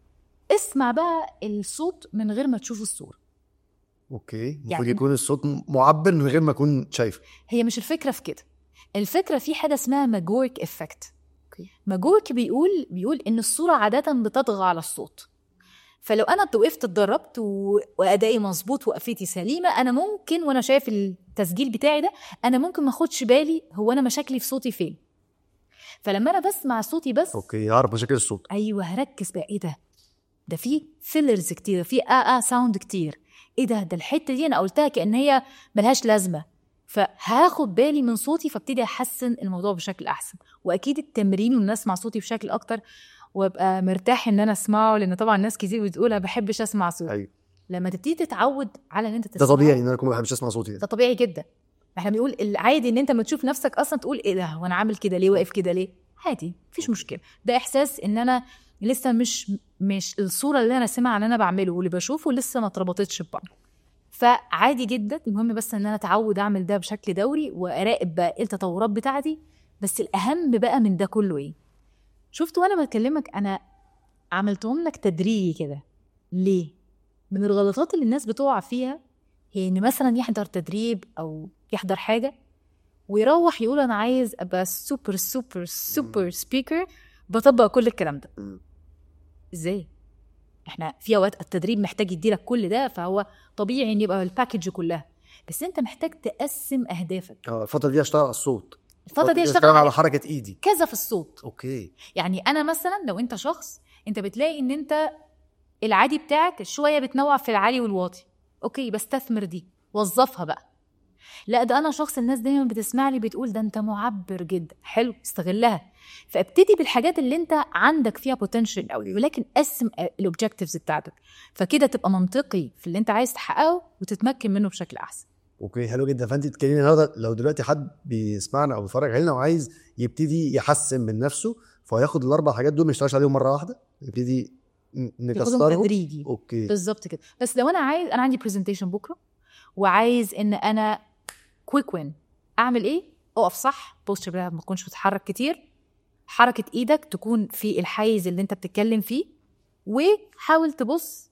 اسمع بقى الصوت من غير ما تشوف الصوره اوكي المفروض يعني- يكون الصوت معبر من غير ما اكون شايف هي مش الفكره في كده الفكره في حاجه اسمها ماجورك افكت أوكي. ماجورك بيقول بيقول ان الصوره عاده بتطغى على الصوت فلو انا وقفت اتدربت و... وادائي مظبوط وقفتي سليمه انا ممكن وانا شايف التسجيل بتاعي ده انا ممكن ما اخدش بالي هو انا مشاكلي في صوتي فين فلما انا بسمع صوتي بس اوكي هعرف مشاكل الصوت ايوه هركز بقى ايه ده ده في فيلرز كتير في اه اه ساوند كتير ايه ده ده الحته دي انا قلتها كان هي ملهاش لازمه فهاخد بالي من صوتي فابتدي احسن الموضوع بشكل احسن واكيد التمرين وان اسمع صوتي بشكل اكتر وابقى مرتاح ان انا اسمعه لان طبعا ناس كتير بتقول انا ما بحبش اسمع صوتي ايوه لما تبتدي تتعود على ان انت ده تسمعه طبيعي ان انا اكون ما بحبش اسمع صوتي ده طبيعي جدا احنا بنقول العادي ان انت لما تشوف نفسك اصلا تقول ايه ده وانا عامل كده ليه واقف كده ليه عادي مفيش مشكله ده احساس ان انا لسه مش مش الصوره اللي انا سامعه ان انا بعمله واللي بشوفه لسه ما اتربطتش ببعض فعادي جدا المهم بس ان انا اتعود اعمل ده بشكل دوري واراقب بقى ايه التطورات بتاعتي بس الاهم بقى من ده كله ايه شفت وانا بكلمك انا عملتهم لك تدريجي كده ليه من الغلطات اللي الناس بتقع فيها هي ان مثلا يحضر تدريب او يحضر حاجه ويروح يقول انا عايز ابقى سوبر سوبر سوبر سبيكر بطبق كل الكلام ده مم. ازاي احنا في اوقات التدريب محتاج يديلك كل ده فهو طبيعي ان يبقى الباكج كلها بس انت محتاج تقسم اهدافك اه الفتره دي اشتغل على الصوت الفتره دي اشتغل اشتغل على على حركه ايدي كذا في الصوت اوكي يعني انا مثلا لو انت شخص انت بتلاقي ان انت العادي بتاعك شويه بتنوع في العالي والواطي اوكي بستثمر دي وظفها بقى لا ده انا شخص الناس دايما بتسمع لي بتقول ده انت معبر جدا حلو استغلها فابتدي بالحاجات اللي انت عندك فيها بوتنشال قوي ولكن قسم الاوبجكتيفز بتاعتك فكده تبقى منطقي في اللي انت عايز تحققه وتتمكن منه بشكل احسن اوكي حلو جدا فانت تتكلمي النهارده لو دلوقتي حد بيسمعنا او بيتفرج علينا وعايز يبتدي يحسن من نفسه فهو ياخد الاربع حاجات دول ما يشتغلش عليهم مره واحده يبتدي ن- ياخدهم نكسرهم تدريجي اوكي بالظبط كده بس لو انا عايز انا عندي برزنتيشن بكره وعايز ان انا كويك وين اعمل ايه اقف صح بوستر بتاعك ما تكونش بتتحرك كتير حركه ايدك تكون في الحيز اللي انت بتتكلم فيه وحاول تبص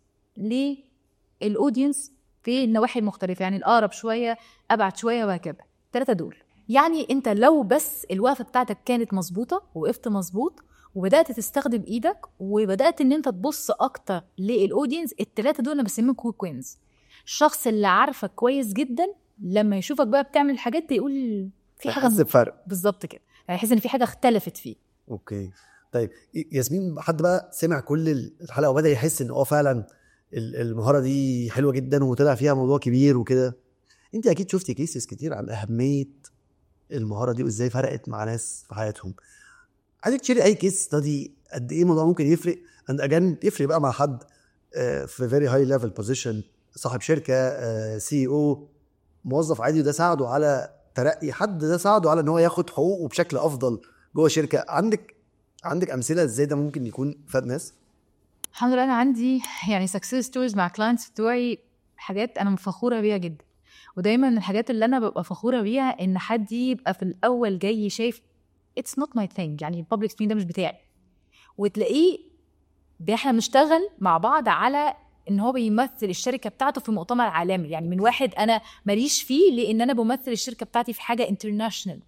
للاودينس في النواحي المختلفه يعني الاقرب شويه ابعد شويه وهكذا الثلاثه دول يعني انت لو بس الوقفه بتاعتك كانت مظبوطه وقفت مظبوط وبدات تستخدم ايدك وبدات ان انت تبص اكتر للاودينس الثلاثه دول انا بسميهم كويك وينز الشخص اللي عارفك كويس جدا لما يشوفك بقى بتعمل الحاجات دي يقول في حاجه حاسس بفرق بالظبط كده هيحس ان في حاجه اختلفت فيه اوكي طيب ي- ياسمين حد بقى سمع كل الحلقه وبدا يحس ان اه فعلا ال- المهاره دي حلوه جدا وطلع فيها موضوع كبير وكده انت اكيد شفتي كيسز كتير عن اهميه المهاره دي وازاي فرقت مع ناس في حياتهم عايزك تشيري اي كيس ستادي قد ايه الموضوع ممكن يفرق اند اجان يفرق بقى مع حد آه، في فيري هاي ليفل بوزيشن صاحب شركه سي او موظف عادي وده ساعده على ترقي حد ده ساعده على ان هو ياخد حقوقه بشكل افضل جوه شركه عندك عندك امثله ازاي ده ممكن يكون فاد ناس الحمد لله انا عندي يعني سكسس ستوريز مع كلاينتس بتوعي حاجات انا فخوره بيها جدا ودايما الحاجات اللي انا ببقى فخوره بيها ان حد يبقى في الاول جاي شايف اتس نوت ماي ثينج يعني الببليك سبيكينج ده مش بتاعي وتلاقيه ب- احنا بنشتغل مع بعض على ان هو بيمثل الشركه بتاعته في مؤتمر عالمي يعني من واحد انا ماليش فيه لان انا بمثل الشركه بتاعتي في حاجه انترناشونال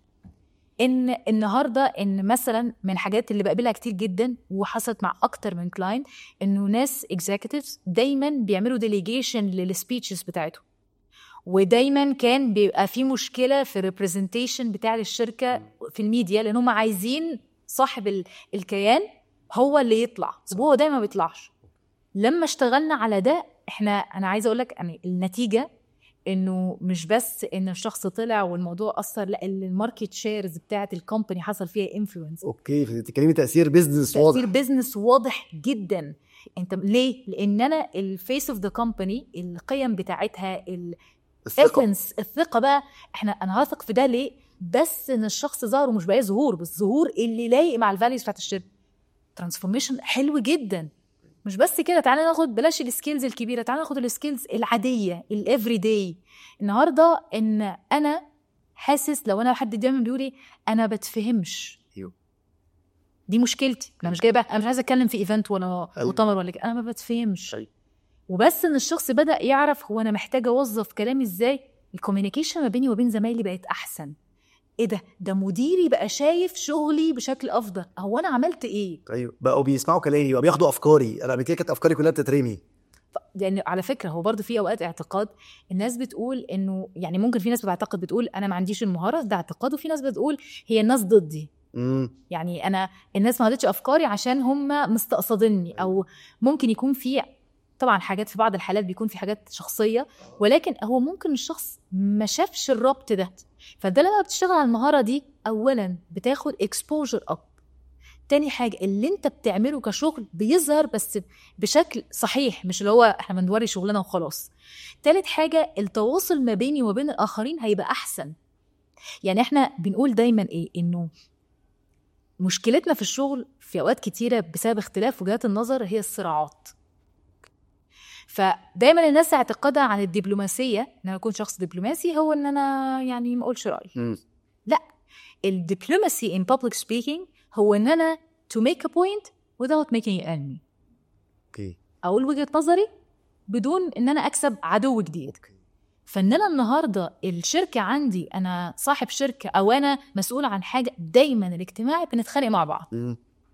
ان النهارده ان مثلا من الحاجات اللي بقابلها كتير جدا وحصلت مع اكتر من كلاينت انه ناس اكزيكتيفز دايما بيعملوا ديليجيشن للسبيتشز بتاعتهم ودايما كان بيبقى في مشكله في الريبرزنتيشن بتاع الشركه في الميديا لان هم عايزين صاحب ال- الكيان هو اللي يطلع وهو دايما ما بيطلعش لما اشتغلنا على ده احنا انا عايزه اقول لك يعني النتيجه انه مش بس ان الشخص طلع والموضوع اثر لا الماركت شيرز بتاعت الكومباني حصل فيها انفلونس اوكي بتتكلمي تاثير بيزنس تأثير واضح بيزنس واضح جدا انت ليه؟ لان انا الفيس اوف ذا كومباني القيم بتاعتها الثقه الاثنس الثقه بقى احنا انا هثق في ده ليه؟ بس ان الشخص ظهر ومش بقى ظهور بس ظهور اللي لايق مع الفاليوز بتاعت الشركه ترانسفورميشن حلو جدا مش بس كده تعالى ناخد بلاش السكيلز الكبيره تعالى ناخد السكيلز العاديه الافري داي النهارده ان انا حاسس لو انا حد دايما بيقول لي انا بتفهمش أيوه. دي مشكلتي انا مش جايبه انا مش عايزه اتكلم في ايفنت ولا أيوه. مؤتمر ولا كده انا ما بتفهمش أيوه. وبس ان الشخص بدا يعرف هو انا محتاجه اوظف كلامي ازاي الكوميونيكيشن ما بيني وبين زمايلي بقت احسن ايه ده ده مديري بقى شايف شغلي بشكل افضل هو انا عملت ايه ايوه بقوا بيسمعوا كلامي بقوا بياخدوا افكاري انا قبل كده كانت افكاري كلها بتترمي لان على فكره هو برضه في اوقات اعتقاد الناس بتقول انه يعني ممكن في ناس بتعتقد بتقول انا ما عنديش المهاره ده اعتقاد وفي ناس بتقول هي الناس ضدي امم يعني انا الناس ما خدتش افكاري عشان هم مستقصديني او ممكن يكون في طبعا حاجات في بعض الحالات بيكون في حاجات شخصيه ولكن هو ممكن الشخص ما شافش الربط ده فده لما بتشتغل على المهاره دي اولا بتاخد اكسبوجر اب تاني حاجة اللي انت بتعمله كشغل بيظهر بس بشكل صحيح مش اللي هو احنا بنوري شغلنا وخلاص تالت حاجة التواصل ما بيني وبين الآخرين هيبقى أحسن يعني احنا بنقول دايما ايه انه مشكلتنا في الشغل في اوقات كتيره بسبب اختلاف وجهات النظر هي الصراعات فدايما الناس اعتقادها عن الدبلوماسيه ان انا اكون شخص دبلوماسي هو ان انا يعني ما اقولش رايي امم الدبلوماسي in public speaking هو ان انا to make a point without making an enemy اوكي اقول وجهه نظري بدون ان انا اكسب عدو جديد اوكي فان انا النهارده الشركه عندي انا صاحب شركه او انا مسؤول عن حاجه دايما الاجتماعي بنتخانق مع بعض امم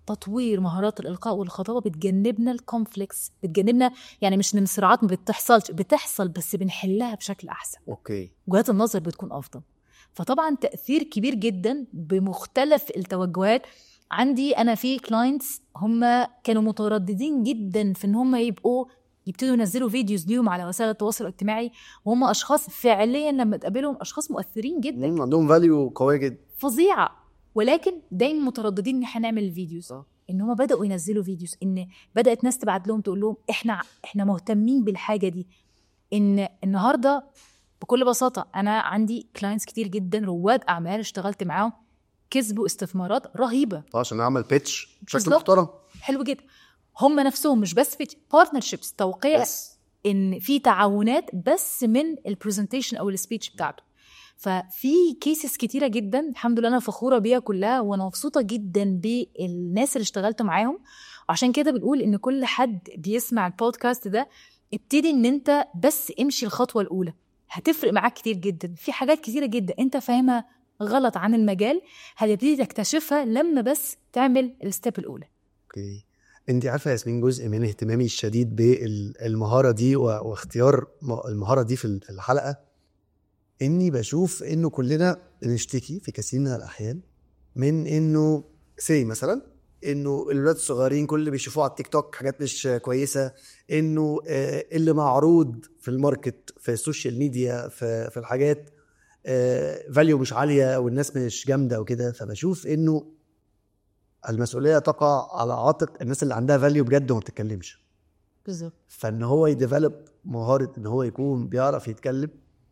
تطوير مهارات الالقاء والخطابه بتجنبنا الكونفليكتس بتجنبنا يعني مش ان الصراعات ما بتحصلش بتحصل بس بنحلها بشكل احسن اوكي وجهات النظر بتكون افضل فطبعا تاثير كبير جدا بمختلف التوجهات عندي انا في كلاينتس هم كانوا مترددين جدا في ان هم يبقوا يبتدوا ينزلوا فيديوز ليهم على وسائل التواصل الاجتماعي وهم اشخاص فعليا لما تقابلهم اشخاص مؤثرين جدا مم، عندهم فاليو قويه جدا فظيعه ولكن دايما مترددين ان احنا نعمل فيديوز آه. ان هم بداوا ينزلوا فيديوز ان بدات ناس تبعت لهم تقول لهم احنا احنا مهتمين بالحاجه دي ان النهارده بكل بساطه انا عندي كلاينتس كتير جدا رواد اعمال اشتغلت معاهم كسبوا استثمارات رهيبه آه، عشان اعمل بيتش بشكل بالظبط. محترم حلو جدا هم نفسهم مش بس في بارتنرشيبس توقيع بس ان في تعاونات بس من البرزنتيشن او السبيتش بتاعته ففي كيسز كتيره جدا الحمد لله انا فخوره بيها كلها وانا مبسوطه جدا بالناس اللي اشتغلت معاهم وعشان كده بنقول ان كل حد بيسمع البودكاست ده ابتدي ان انت بس امشي الخطوه الاولى هتفرق معاك كتير جدا في حاجات كتيره جدا انت فاهمها غلط عن المجال هتبتدي تكتشفها لما بس تعمل الستيب الاولى اوكي انت عارفه يا ياسمين جزء من اهتمامي الشديد بالمهاره دي و- واختيار م- المهاره دي في ال- في الحلقه اني بشوف انه كلنا بنشتكي في كثير من الاحيان من انه سي مثلا انه الولاد الصغيرين كل اللي بيشوفوه على التيك توك حاجات مش كويسه انه آه، اللي معروض في الماركت في السوشيال ميديا في في الحاجات فاليو مش عاليه والناس مش جامده وكده فبشوف انه المسؤوليه تقع على عاتق الناس اللي عندها فاليو بجد وما بتتكلمش بالظبط فان هو يديفلوب مهاره ان هو يكون بيعرف يتكلم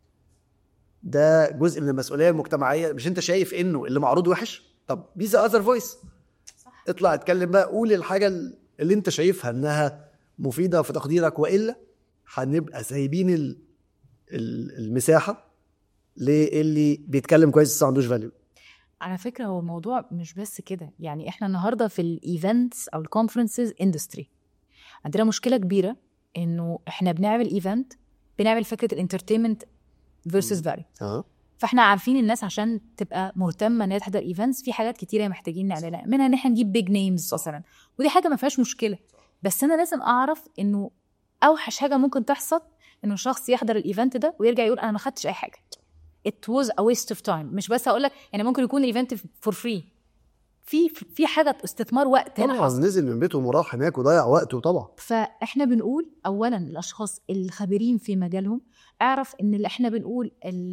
ده جزء من المسؤوليه المجتمعيه مش انت شايف انه اللي معروض وحش طب بي ذا اذر فويس اطلع اتكلم بقى قول الحاجه اللي انت شايفها انها مفيده في تقديرك والا هنبقى سايبين ال- ال- المساحه للي بيتكلم كويس بس ما عندوش فاليو على فكره هو الموضوع مش بس كده يعني احنا النهارده في الايفنتس او الكونفرنسز اندستري عندنا مشكله كبيره انه احنا بنعمل ايفنت بنعمل فكره الانترتينمنت فيرسز فاليو اه فاحنا عارفين الناس عشان تبقى مهتمه ان هي تحضر ايفنتس في حاجات كتيره محتاجين نعملها منها ان احنا نجيب بيج نيمز مثلا ودي حاجه ما فيهاش مشكله بس انا لازم اعرف انه اوحش حاجه ممكن تحصل انه شخص يحضر الايفنت ده ويرجع يقول انا ما خدتش اي حاجه it was a waste of time مش بس هقول لك يعني ممكن يكون الايفنت فور فري في في حاجه استثمار وقت هنا طبعا حصل نزل من بيته وراح هناك وضيع وقته طبعا فاحنا بنقول اولا الاشخاص الخبيرين في مجالهم اعرف ان اللي احنا بنقول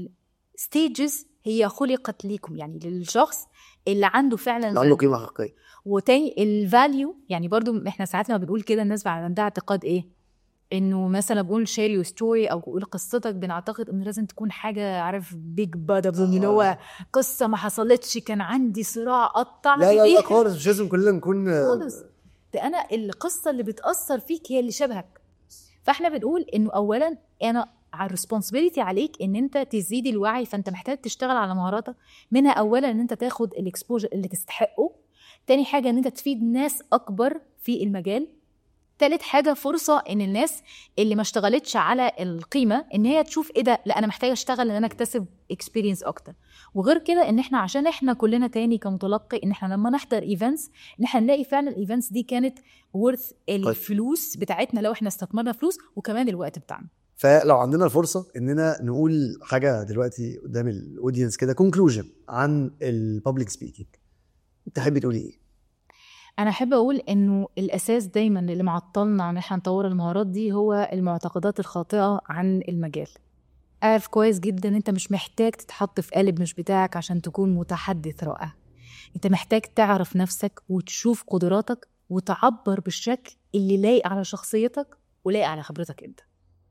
الستيجز هي خلقت ليكم يعني للشخص اللي عنده فعلا اللي عنده قيمه حقيقيه وتاني الفاليو يعني برضو احنا ساعات لما بنقول كده الناس بقى عندها اعتقاد ايه انه مثلا بقول شير يور ستوري او قول قصتك بنعتقد انه لازم تكون حاجه عارف بيج بادر اللي هو قصه ما حصلتش كان عندي صراع قطع لا لا لا إيه؟ خالص مش لازم كلنا نكون خالص ده انا القصه اللي بتاثر فيك هي اللي شبهك فاحنا بنقول انه اولا انا على الريسبونسبيلتي عليك ان انت تزيد الوعي فانت محتاج تشتغل على مهاراتك منها اولا ان انت تاخد الاكسبوجر اللي تستحقه تاني حاجه ان انت تفيد ناس اكبر في المجال تالت حاجه فرصه ان الناس اللي ما اشتغلتش على القيمه ان هي تشوف ايه ده لا انا محتاجه اشتغل ان انا اكتسب اكسبيرينس اكتر وغير كده ان احنا عشان احنا كلنا تاني كمتلقي ان احنا لما نحضر ايفنتس ان احنا نلاقي فعلا الايفنتس دي كانت ورث الفلوس بتاعتنا لو احنا استثمرنا فلوس وكمان الوقت بتاعنا فلو عندنا الفرصه اننا نقول حاجه دلوقتي قدام الاودينس كده كونكلوجن عن الببليك سبيكينج تحبي تقولي ايه؟ انا احب اقول انه الاساس دايما اللي معطلنا عن احنا نطور المهارات دي هو المعتقدات الخاطئه عن المجال اعرف كويس جدا ان انت مش محتاج تتحط في قالب مش بتاعك عشان تكون متحدث رائع انت محتاج تعرف نفسك وتشوف قدراتك وتعبر بالشكل اللي لايق على شخصيتك ولايق على خبرتك انت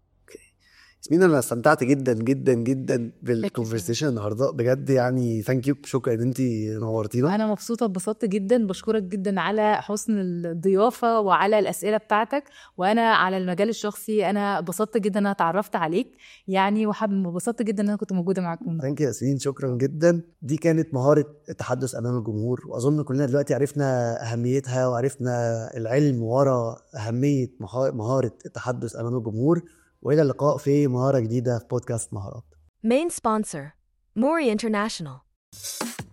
ياسمين انا استمتعت جدا جدا جدا بالكونفرسيشن النهارده بجد يعني ثانك يو شكرا ان انت نورتينا انا مبسوطه اتبسطت جدا بشكرك جدا على حسن الضيافه وعلى الاسئله بتاعتك وانا على المجال الشخصي انا اتبسطت جدا ان انا اتعرفت عليك يعني وحابب انبسطت جدا ان انا كنت موجوده معاكم ثانك يو ياسمين شكرا جدا دي كانت مهاره التحدث امام الجمهور واظن كلنا دلوقتي عرفنا اهميتها وعرفنا العلم ورا اهميه مها- مهاره التحدث امام الجمهور والى اللقاء في مهاره جديده في بودكاست مهارات Main sponsor, Mori International.